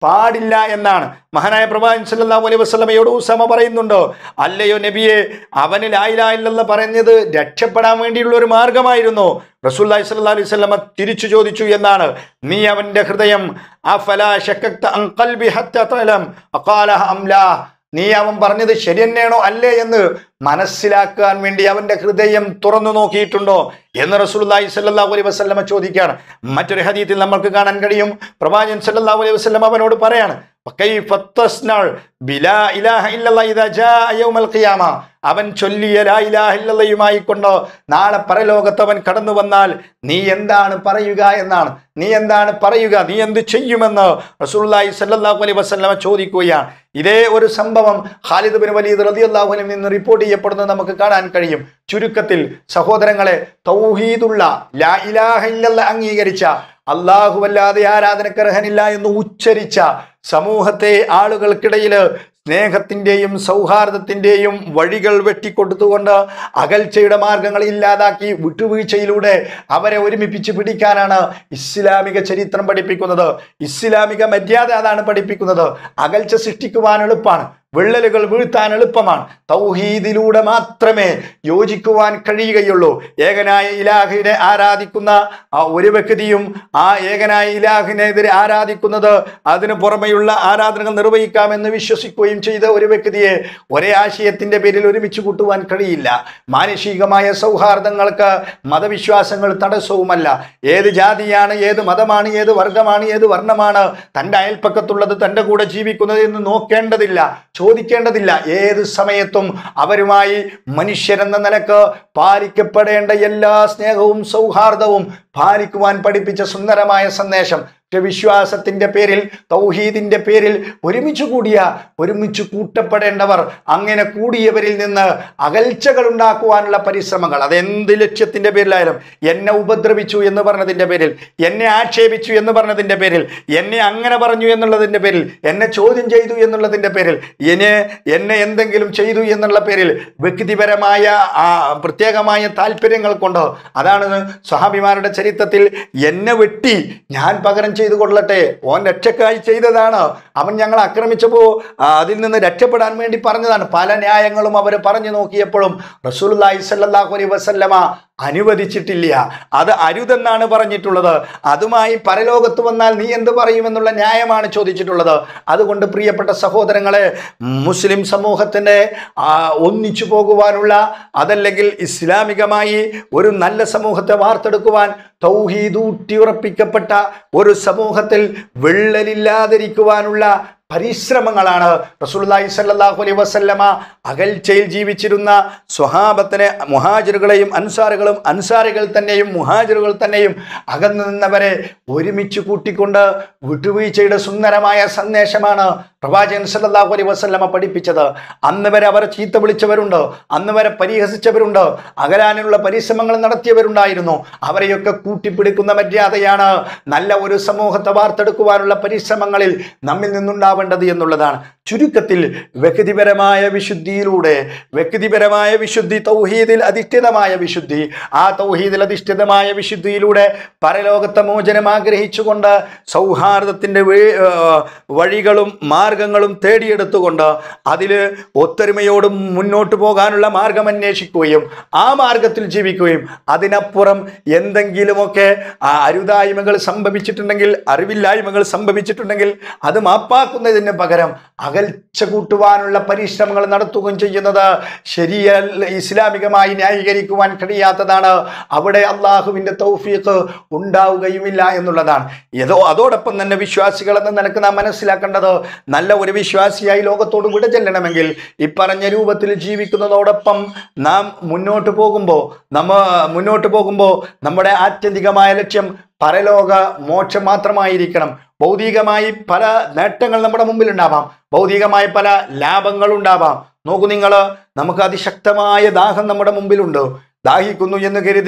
പാടില്ല എന്നാണ് മഹാനായ പ്രവാചകൻ സല്ലല്ലാഹു അലൈഹി വസല്ലമയോട് ഉസാമ പറയുന്നുണ്ടോ അല്ലയോ നബിയെ അവന് ലായിലായില്ലെന്ന് പറഞ്ഞത് രക്ഷപ്പെടാൻ വേണ്ടിയുള്ള ഒരു മാർഗമായിരുന്നു റസൂല്ലായി സല്ലല്ലാഹു അലൈഹി വസല്ലമ തിരിച്ചു ചോദിച്ചു എന്നാണ് നീ അവന്റെ ഹൃദയം അഫലാ ശക്കക്ത അൻ ഖൽബി ഹത്ത തഅലം അഖാലഹ അം ലാ നീ അവൻ പറഞ്ഞത് ശരി തന്നെയാണോ അല്ലേ എന്ന് മനസ്സിലാക്കാൻ വേണ്ടി അവന്റെ ഹൃദയം തുറന്നു നോക്കിയിട്ടുണ്ടോ എന്ന് റസൂലുള്ളാഹി സ്വല്ലല്ലാഹു അലൈഹി വസല്ലമ ചോദിക്കുകയാണ് മറ്റൊരു ഹദീത്തിൽ നമുക്ക് കാണാൻ കഴിയും പ്രവാചകൻ സല്ലല്ലാഹു അലൈഹി വസല്ലം അവനോട് പറയാണ് "ഫകൈഫ തസ്നഉ ബിലാ ഇലാഹ ഇല്ലല്ലാഹ് ഇദാ ജാഅ യൗമൽ ഖിയാമ അവൻ ചൊല്ലിയ ലാ ഇലാഹ ഇല്ലല്ലയുമായി കൊണ്ട് നാളെ പരലോകത്ത് അവൻ കടന്നു വന്നാൽ നീ എന്താണ് പറയുക എന്നാണ് നീ എന്താണ് പറയുക നീ എന്ത് ചെയ്യുമെന്ന് റസൂലുള്ളാഹി സ്വല്ലല്ലാഹു അലൈഹി വസല്ലമ ചോദിക്കുകയാണ് ഇതേ ഒരു സംഭവം ഖാലിദ് ബിൻ വലീദ് റളിയല്ലാഹു അൻഹു നിന്ന് റിപ്പോർട്ട് ചെയ്യപ്പെടുന്നത് നമുക്ക് കാണാൻ കഴിയും ചുരുക്കത്തിൽ സഹോദരങ്ങളെ തൗഹീദുള്ള ലാ ഇലാഹ ഇല്ലല്ലാഹ് അംഗീകരിച്ച അല്ലാഹുവല്ലാതെ ആരാധനക്കർഹനില്ല എന്ന് ഉച്ചരിച്ച സമൂഹത്തെ ആളുകൾക്കിടയിൽ സ്നേഹത്തിൻ്റെയും സൗഹാർദ്ദത്തിൻ്റെയും വഴികൾ വെട്ടിക്കൊടുത്തുകൊണ്ട് അകൽച്ചയുടെ മാർഗങ്ങൾ ഇല്ലാതാക്കി വിട്ടുവീഴ്ചയിലൂടെ അവരെ ഒരുമിപ്പിച്ച് പിടിക്കാനാണ് ഇസ്ലാമിക ചരിത്രം പഠിപ്പിക്കുന്നത് ഇസ്ലാമിക മര്യാദ അതാണ് പഠിപ്പിക്കുന്നത് അകൽച്ച സൃഷ്ടിക്കുവാൻ എളുപ്പമാണ് വിള്ളലുകൾ വീഴ്ത്താൻ എളുപ്പമാണ് തൗഹീദിലൂടെ മാത്രമേ യോജിക്കുവാൻ കഴിയുകയുള്ളൂ ഏകനായ ഇലാഹിനെ ആരാധിക്കുന്ന ആ ഒരു വ്യക്തിയും ആ ഏകനായ ഇലാഹിനെതിരെ ആരാധിക്കുന്നത് അതിനു പുറമെയുള്ള ആരാധനകൾ നിർവഹിക്കാമെന്ന് വിശ്വസിക്കുകയും ചെയ്ത ഒരു വ്യക്തിയെ ഒരേ ആശയത്തിന്റെ പേരിൽ ഒരുമിച്ച് കൂട്ടുവാൻ കഴിയില്ല മാനുഷികമായ സൗഹാർദ്ദങ്ങൾക്ക് മതവിശ്വാസങ്ങൾ തടസ്സവുമല്ല ഏത് ജാതിയാണ് ഏത് മതമാണ് ഏത് വർഗമാണ് ഏത് വർണ്ണമാണ് തൻ്റെ അയൽപ്പക്കത്തുള്ളത് തൻ്റെ കൂടെ ജീവിക്കുന്നത് എന്ന് നോക്കേണ്ടതില്ല ചോദിക്കേണ്ടതില്ല ഏത് സമയത്തും അവരുമായി മനുഷ്യരെന്ന നിലക്ക് പാലിക്കപ്പെടേണ്ട എല്ലാ സ്നേഹവും സൗഹാർദ്ദവും പാലിക്കുവാൻ പഠിപ്പിച്ച സുന്ദരമായ സന്ദേശം വിശ്വാസത്തിന്റെ പേരിൽ തൗഹീദിന്റെ പേരിൽ ഒരുമിച്ച് കൂടിയ ഒരുമിച്ച് കൂട്ടപ്പെടേണ്ടവർ അങ്ങനെ കൂടിയവരിൽ നിന്ന് അകൽച്ചകൾ ഉണ്ടാക്കുവാനുള്ള പരിശ്രമങ്ങൾ അതെന്ത് ലക്ഷ്യത്തിന്റെ പേരിലായാലും എന്നെ ഉപദ്രവിച്ചു എന്ന് പറഞ്ഞതിന്റെ പേരിൽ എന്നെ ആക്ഷേപിച്ചു എന്ന് പറഞ്ഞതിന്റെ പേരിൽ എന്നെ അങ്ങനെ പറഞ്ഞു എന്നുള്ളതിന്റെ പേരിൽ എന്നെ ചോദ്യം ചെയ്തു എന്നുള്ളതിന്റെ പേരിൽ എന്നെ എന്നെ എന്തെങ്കിലും ചെയ്തു എന്നുള്ള പേരിൽ വ്യക്തിപരമായ ആ പ്രത്യേകമായ താല്പര്യങ്ങൾ കൊണ്ട് അതാണ് സ്വഹാബിമാരുടെ ചരിത്രത്തിൽ എന്നെ വെട്ടി ഞാൻ പകരം ചെയ്തു കൊള്ളട്ടെ ഓൻ രക്ഷക്കായി ചെയ്തതാണ് അവൻ ഞങ്ങൾ ആക്രമിച്ചപ്പോൾ ആ, അതിൽ നിന്ന് രക്ഷപ്പെടാൻ വേണ്ടി പറഞ്ഞതാണ് പല ന്യായങ്ങളും അവർ പറഞ്ഞു നോക്കിയപ്പോഴും റസൂലുള്ളാഹി സ്വല്ലല്ലാഹു അലൈഹി വസല്ലമ അനുവദിച്ചിട്ടില്ല അത് അരുതെന്നാണ് പറഞ്ഞിട്ടുള്ളത് അതുമായി പരലോകത്ത് വന്നാൽ നീ എന്ത് പറയുമെന്നുള്ള ന്യായമാണ് ചോദിച്ചിട്ടുള്ളത് അതുകൊണ്ട് പ്രിയപ്പെട്ട സഹോദരങ്ങളെ മുസ്ലിം സമൂഹത്തിൻ്റെ ആ, ഒന്നിച്ചു പോകുവാനുള്ള അതല്ലെങ്കിൽ ഇസ്ലാമികമായി ഒരു നല്ല സമൂഹത്തെ വാർത്തെടുക്കുവാൻ തൗഹീദ് ഊട്ടിയുറപ്പിക്കപ്പെട്ട ഒരു സമൂഹത്തിൽ വിള്ളലില്ലാതിരിക്കുവാനുള്ള പരിശ്രമങ്ങളാണ് റസൂലുള്ളാഹി സ്വല്ലല്ലാഹു അലൈഹി വസല്ലമ അകൽച്ചയിൽ ജീവിച്ചിരുന്ന സ്വഹാബത്തിനെ മുഹാജിറുകളെയും അൻസാറുകളും അൻസാരികൾ തന്നെയും മുഹാജിറുകൾ തന്നെയും അകന്നു നിന്നവരെ ഒരുമിച്ച് കൂട്ടിക്കൊണ്ട് വിട്ടുവീഴ്ചയുടെ സുന്ദരമായ സന്ദേശമാണ് പ്രവാചകൻ സല്ലല്ലാഹു അലൈഹി വസല്ലമ പഠിപ്പിച്ചത് അന്ന് വരെ അവർ ചീത്ത വിളിച്ചവരുണ്ട് അന്ന് വരെ പരിഹസിച്ചവരുണ്ട് അകലാനുള്ള പരിശ്രമങ്ങൾ നടത്തിയവരുണ്ടായിരുന്നു അവരെയൊക്കെ കൂട്ടിപ്പിടിക്കുന്ന മര്യാദയാണ് നല്ല ഒരു സമൂഹത്തെ വാർത്തെടുക്കുവാനുള്ള പരിശ്രമങ്ങളിൽ നമ്മിൽ നിന്നുണ്ടാവേണ്ടത് എന്നുള്ളതാണ് ചുരുക്കത്തിൽ വ്യക്തിപരമായ വിശുദ്ധിയിലൂടെ വ്യക്തിപരമായ വിശുദ്ധി തൗഹീദിൽ അധിഷ്ഠിതമായ വിശുദ്ധി ആ തൗഹീദിൽ അധിഷ്ഠിതമായ വിശുദ്ധിയിലൂടെ പരലോകത്തെ മോചനം ആഗ്രഹിച്ചുകൊണ്ട് സൗഹാർദ്ദത്തിൻ്റെ വേ- ആ, വഴികളും മാർഗങ്ങളും തേടിയെടുത്തുകൊണ്ട് അതിൽ ഒത്തൊരുമയോടും മുന്നോട്ട് പോകാനുള്ള മാർഗം അന്വേഷിക്കുകയും ആ മാർഗത്തിൽ ജീവിക്കുകയും അതിനപ്പുറം എന്തെങ്കിലുമൊക്കെ ആ അരുതായ്മകൾ സംഭവിച്ചിട്ടുണ്ടെങ്കിൽ അറിവില്ലായ്മകൾ സംഭവിച്ചിട്ടുണ്ടെങ്കിൽ അത് മാപ്പാക്കുന്നതിന് പകരം അകൽച്ച കൂട്ടുവാനുള്ള പരിശ്രമങ്ങൾ നടത്തുകയും ചെയ്യുന്നത് ശരിയ ഇസ്ലാമികമായി ന്യായീകരിക്കുവാൻ കഴിയാത്തതാണ് അവിടെ അള്ളാഹുവിൻ്റെ തൗഫീഖ് ഉണ്ടാവുകയുമില്ല എന്നുള്ളതാണ് ഏതോ അതോടൊപ്പം തന്നെ വിശ്വാസികൾ എന്ന നിലക്ക് നാം മനസ്സിലാക്കേണ്ടത് നല്ല ഒരു വിശ്വാസിയായി ലോകത്തോട് വിട ചെല്ലണമെങ്കിൽ ഇപ്പറഞ്ഞ രൂപത്തിൽ ജീവിക്കുന്നതോടൊപ്പം നാം മുന്നോട്ട് പോകുമ്പോൾ നമ്മ മുന്നോട്ട് പോകുമ്പോൾ നമ്മുടെ ആത്യന്തികമായ ലക്ഷ്യം പരലോക മോക്ഷം മാത്രമായിരിക്കണം ഭൗതികമായി പല നേട്ടങ്ങൾ നമ്മുടെ മുമ്പിൽ ഉണ്ടാവാം ഭൗതികമായ പല ലാഭങ്ങൾ ഉണ്ടാവാം നോക്കൂ നിങ്ങൾ നമുക്ക് അതിശക്തമായ ദാഹം നമ്മുടെ മുമ്പിലുണ്ട് ദാഹിക്കുന്നു എന്ന് കരുതി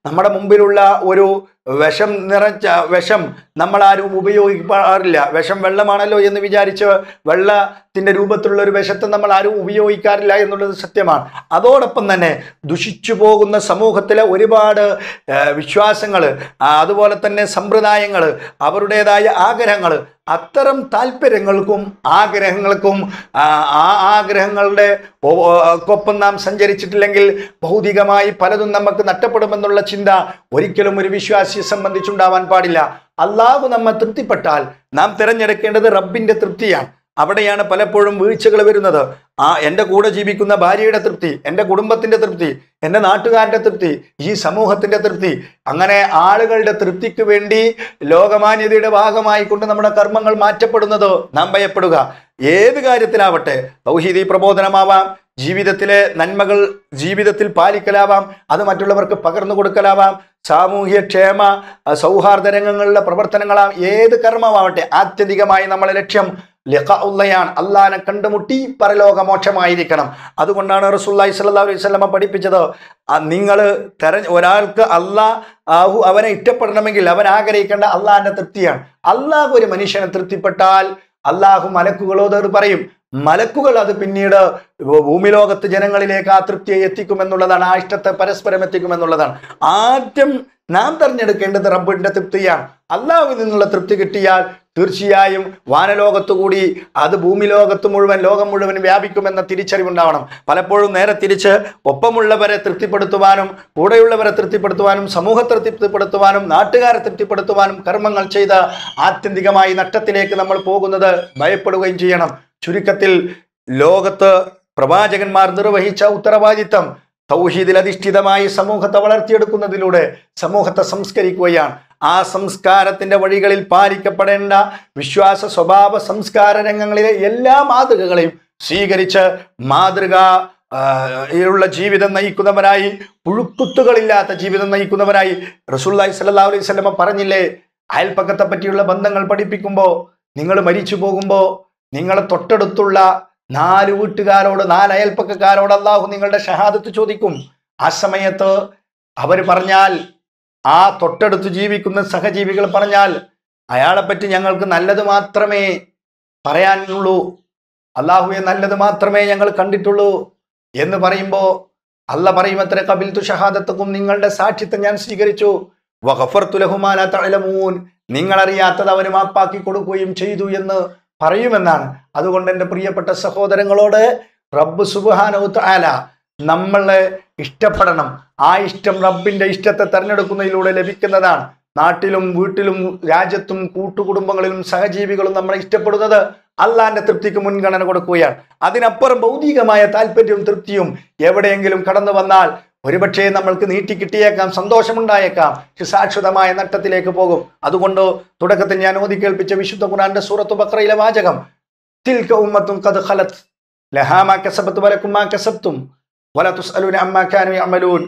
നമ്മുടെ മുമ്പിലുള്ള ഒരു വിഷം നിറച്ച വിഷം നമ്മൾ ആരും ഉപയോഗിക്കാറില്ല വിഷം വെള്ളമാണല്ലോ എന്ന് വിചാരിച്ച് വെള്ളത്തിന്റെ രൂപത്തിലുള്ള ഒരു വിഷത്തെ നമ്മൾ ആരും ഉപയോഗിക്കാറില്ല എന്നുള്ളത് സത്യമാണ് അതോടൊപ്പം തന്നെ ദുഷിച്ചു പോകുന്ന സമൂഹത്തിലെ ഒരുപാട് വിശ്വാസങ്ങൾ അതുപോലെ തന്നെ സമ്പ്രദായങ്ങൾ അവരുടേതായ ആഗ്രഹങ്ങൾ അത്തരം താല്പര്യങ്ങൾക്കും ആഗ്രഹങ്ങൾക്കും ആ ആ ആഗ്രഹങ്ങളുടെ ഒ- ഒ- ഒപ്പം നാം സഞ്ചരിച്ചിട്ടില്ലെങ്കിൽ ഭൗതികമായി പലതും നമുക്ക് നഷ്ടപ്പെടുമെന്നുള്ള ചിന്ത ഒരിക്കലും ഒരു വിശ്വാസിയെ സംബന്ധിച്ചുണ്ടാവാൻ പാടില്ല അള്ളാഹു നമ്മെ തൃപ്തിപ്പെട്ടാൽ നാം തിരഞ്ഞെടുക്കേണ്ടത് റബ്ബിന്റെ തൃപ്തിയാണ് അവിടെയാണ് പലപ്പോഴും വീഴ്ചകൾ വരുന്നത് ആ എൻ്റെ കൂടെ ജീവിക്കുന്ന ഭാര്യയുടെ തൃപ്തി എൻ്റെ കുടുംബത്തിന്റെ തൃപ്തി എൻ്റെ നാട്ടുകാരുടെ തൃപ്തി ഈ സമൂഹത്തിന്റെ തൃപ്തി അങ്ങനെ ആളുകളുടെ തൃപ്തിക്ക് വേണ്ടി ലോകമാന്യതയുടെ ഭാഗമായി കൊണ്ട് നമ്മുടെ കർമ്മങ്ങൾ മാറ്റപ്പെടുന്നത് നാം ഭയപ്പെടുക ഏത് കാര്യത്തിലാവട്ടെ തൗഹീദി പ്രബോധനമാവാം ജീവിതത്തിലെ നന്മകൾ ജീവിതത്തിൽ പാലിക്കലാവാം അത് മറ്റുള്ളവർക്ക് പകർന്നു കൊടുക്കലാവാം സാമൂഹ്യ ക്ഷേമ അഹ് സൗഹാർദ്ദ രംഗങ്ങളിലെ പ്രവർത്തനങ്ങളാം ഏത് കർമ്മമാവട്ടെ ആത്യന്തികമായി നമ്മളെ ലക്ഷ്യം ലിഖാഉള്ളയാണ് അള്ളാനെ കണ്ടുമുട്ടി പരലോകമോക്ഷമായിരിക്കണം അതുകൊണ്ടാണ് റസൂല്ലായി സ്വല്ലല്ലാഹു അലൈഹി വസല്ലമ പഠിപ്പിച്ചത് നിങ്ങൾ തെര ഒരാൾക്ക് അള്ളാഹു അവനെ ഇഷ്ടപ്പെടണമെങ്കിൽ അവൻ ആഗ്രഹിക്കേണ്ട അള്ളാഹിന്റെ തൃപ്തിയാണ് അള്ളാഹു ഒരു മനുഷ്യനെ തൃപ്തിപ്പെട്ടാൽ അള്ളാഹു മലക്കുകളോട് പറയും മലക്കുകൾ അത് പിന്നീട് ഭൂമിലോകത്ത് ജനങ്ങളിലേക്ക് ആ തൃപ്തിയെ എത്തിക്കുമെന്നുള്ളതാണ് ആ ഇഷ്ടത്തെ പരസ്പരം എത്തിക്കുമെന്നുള്ളതാണ് ആദ്യം നാം തെരഞ്ഞെടുക്കേണ്ടത് റബ്ബിന്റെ തൃപ്തിയാണ് അള്ളാഹുവിൽ നിന്നുള്ള തൃപ്തി കിട്ടിയാൽ തീർച്ചയായും വാനലോകത്തു കൂടി അത് ഭൂമി ലോകത്ത് മുഴുവൻ ലോകം മുഴുവൻ വ്യാപിക്കുമെന്ന തിരിച്ചറിവുണ്ടാവണം പലപ്പോഴും നേരെ തിരിച്ച് ഒപ്പമുള്ളവരെ തൃപ്തിപ്പെടുത്തുവാനും കൂടെയുള്ളവരെ തൃപ്തിപ്പെടുത്തുവാനും സമൂഹത്തെ തൃപ്തിപ്പെടുത്തുവാനും നാട്ടുകാരെ തൃപ്തിപ്പെടുത്തുവാനും കർമ്മങ്ങൾ ചെയ്ത് ആത്യന്തികമായി നഷ്ടത്തിലേക്ക് നമ്മൾ പോകുന്നത് ഭയപ്പെടുകയും ചെയ്യണം ചുരുക്കത്തിൽ ലോകത്ത് പ്രവാചകന്മാർ നിർവഹിച്ച ഉത്തരവാദിത്തം തൗഹീദിൽ അധിഷ്ഠിതമായി സമൂഹത്തെ വളർത്തിയെടുക്കുന്നതിലൂടെ സമൂഹത്തെ സംസ്കരിക്കുകയാണ് ആ സംസ്കാരത്തിന്റെ വഴികളിൽ പാലിക്കപ്പെടേണ്ട വിശ്വാസ സ്വഭാവ സംസ്കാര രംഗങ്ങളിലെ എല്ലാ മാതൃകകളെയും സ്വീകരിച്ച് മാതൃക ആ, ഉള്ള ജീവിതം നയിക്കുന്നവരായി പുഴുക്കുത്തുകളില്ലാത്ത ജീവിതം നയിക്കുന്നവരായി റസൂല്ലായി സല്ലല്ലാഹു അലൈഹി വസല്ലമ പറഞ്ഞില്ലേ അയൽപ്പക്കത്തെ പറ്റിയുള്ള ബന്ധങ്ങൾ പഠിപ്പിക്കുമ്പോൾ നിങ്ങൾ മരിച്ചു പോകുമ്പോൾ നിങ്ങളെ തൊട്ടടുത്തുള്ള നാല് വീട്ടുകാരോട് നാല് അയൽപ്പക്കക്കാരോട് അള്ളാഹു നിങ്ങളുടെ ഷഹാദത്ത് ചോദിക്കും ആ സമയത്ത് അവർ പറഞ്ഞാൽ ആ തൊട്ടടുത്ത് ജീവിക്കുന്ന സഹജീവികൾ പറഞ്ഞാൽ അയാളെ പറ്റി ഞങ്ങൾക്ക് നല്ലത് മാത്രമേ പറയാനുള്ളൂ അള്ളാഹുവെ നല്ലത് മാത്രമേ ഞങ്ങൾ കണ്ടിട്ടുള്ളൂ എന്ന് പറയുമ്പോൾ അല്ല പറയുമത്ര കബിൽ തു ഷഹാദത്തക്കും നിങ്ങളുടെ സാക്ഷിത്വം ഞാൻ സ്വീകരിച്ചു വഖഫർതു ലഹുമാ ലാ തഅലമൂൻ നിങ്ങൾ അറിയാത്തത് അവന് മാപ്പാക്കി കൊടുക്കുകയും ചെയ്തു എന്ന് പറയുമെന്നാണ് അതുകൊണ്ട് എൻ്റെ പ്രിയപ്പെട്ട സഹോദരങ്ങളോട് റബ്ബ് സുബ്ഹാനഹു തആല നമ്മളെ ഇഷ്ടപ്പെടണം ആ ഇഷ്ടം റബ്ബിന്റെ ഇഷ്ടത്തെ തെരഞ്ഞെടുക്കുന്നതിലൂടെ ലഭിക്കുന്നതാണ് നാട്ടിലും വീട്ടിലും രാജ്യത്തും കൂട്ടുകുടുംബങ്ങളിലും സഹജീവികളും നമ്മളെ ഇഷ്ടപ്പെടുന്നത് അള്ളാന്റെ തൃപ്തിക്ക് മുൻഗണന കൊടുക്കുകയാണ് അതിനപ്പുറം ഭൗതികമായ താല്പര്യവും തൃപ്തിയും എവിടെയെങ്കിലും കടന്നു വന്നാൽ ഒരുപക്ഷെ നമ്മൾക്ക് നീട്ടി കിട്ടിയേക്കാം സന്തോഷമുണ്ടായേക്കാം പക്ഷെ ശാശ്വതമായ നട്ടത്തിലേക്ക് പോകും അതുകൊണ്ട് തുടക്കത്തിൽ ഞാൻ ഓതി കേൾപ്പിച്ച വിശുദ്ധ ഖുർആന്റെ സൂറത്തു ബക്രയിലെ വാചകം തിൽക ഉമ്മത്തും കത് ഖലത്ത് ലഹാമാ കസബത്ത് വലക്കുമാ കസബ്തും വല തുസ്അലൂന അമ്മാ കാനു യഅമലൂൻ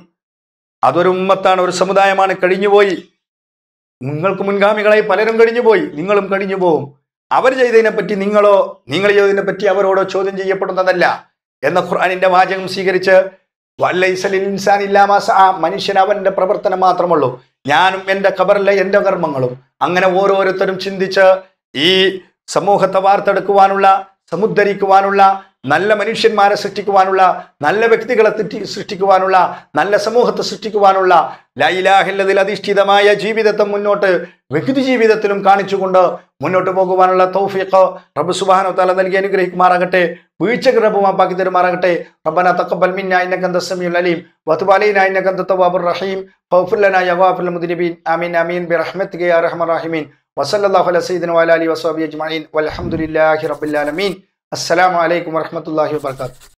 അതൊരു ഉമ്മത്താണ് ഒരു സമുദായമാണ് കഴിഞ്ഞുപോയി നിങ്ങൾക്ക് മുൻഗാമികളായി പലരും കഴിഞ്ഞുപോയി നിങ്ങളും കഴിഞ്ഞു പോകും അവർ ചെയ്തതിനെ പറ്റി നിങ്ങളോ നിങ്ങൾ ചെയ്തതിനെ പറ്റി അവരോടോ ചോദ്യം ചെയ്യപ്പെടുന്നതല്ല എന്ന ഖുർആനിന്റെ വാചകം സ്വീകരിച്ച് വല്ലൈസലിൽ ഇൻസാൻ ഇല്ലാമാസ ആ മനുഷ്യൻ അവന്റെ പ്രവർത്തനം മാത്രമുള്ളൂ ഞാനും എൻ്റെ ഖബറിലെ എൻ്റെ കർമ്മങ്ങളും അങ്ങനെ ഓരോരുത്തരും ചിന്തിച്ച് ഈ സമൂഹത്തെ വാർത്തെടുക്കുവാനുള്ള സമുദ്ധരിക്കുവാനുള്ള നല്ല മനുഷ്യന്മാരെ സൃഷ്ടിക്കുവാനുള്ള നല്ല വ്യക്തികളെ തെറ്റി സൃഷ്ടിക്കുവാനുള്ള നല്ല സമൂഹത്തെ സൃഷ്ടിക്കുവാനുള്ള ലൈലാഹില്ലതിൽ അധിഷ്ഠിതമായ ജീവിതത്തെ മുന്നോട്ട് വ്യക്തി ജീവിതത്തിലും കാണിച്ചുകൊണ്ട് മുന്നോട്ട് പോകുവാനുള്ള തൗഫീഖ് റബ്ബ് സുബ്ഹാനഹു തആല നൽകി അനുഗ്രഹിക്കുമാറാകട്ടെ വീഴ്ചകൾ റബ്ബ് മാപ്പാക്കി തരുമാറാകട്ടെ റബ്ബന തഖബ്ബൽ മിന്നാ ഇന്നക അന്ത സമീഉൽ അലീം വതുബ് അലൈനാ ഇന്നക അന്ത തവ്വാബുർ റഹീം ഫഗ്ഫിർ ലനാ യാ ഗാഫിറുൽ മുദ്നിബീൻ ആമീൻ ആമീൻ ബിറഹ്മതിക യാ അർഹമർ റഹീമീൻ വസല്ലല്ലാഹു അലാ സയ്യിദിന വഅലാ ആലിഹി വസഹ്ബിഹി അജ്മഈൻ വൽഹംദുലില്ലാഹി റബ്ബിൽ ആലമീൻ അസ്സലാമു അലൈക്കും വറഹ്മത്തുള്ളാഹി വബറകാതുഹു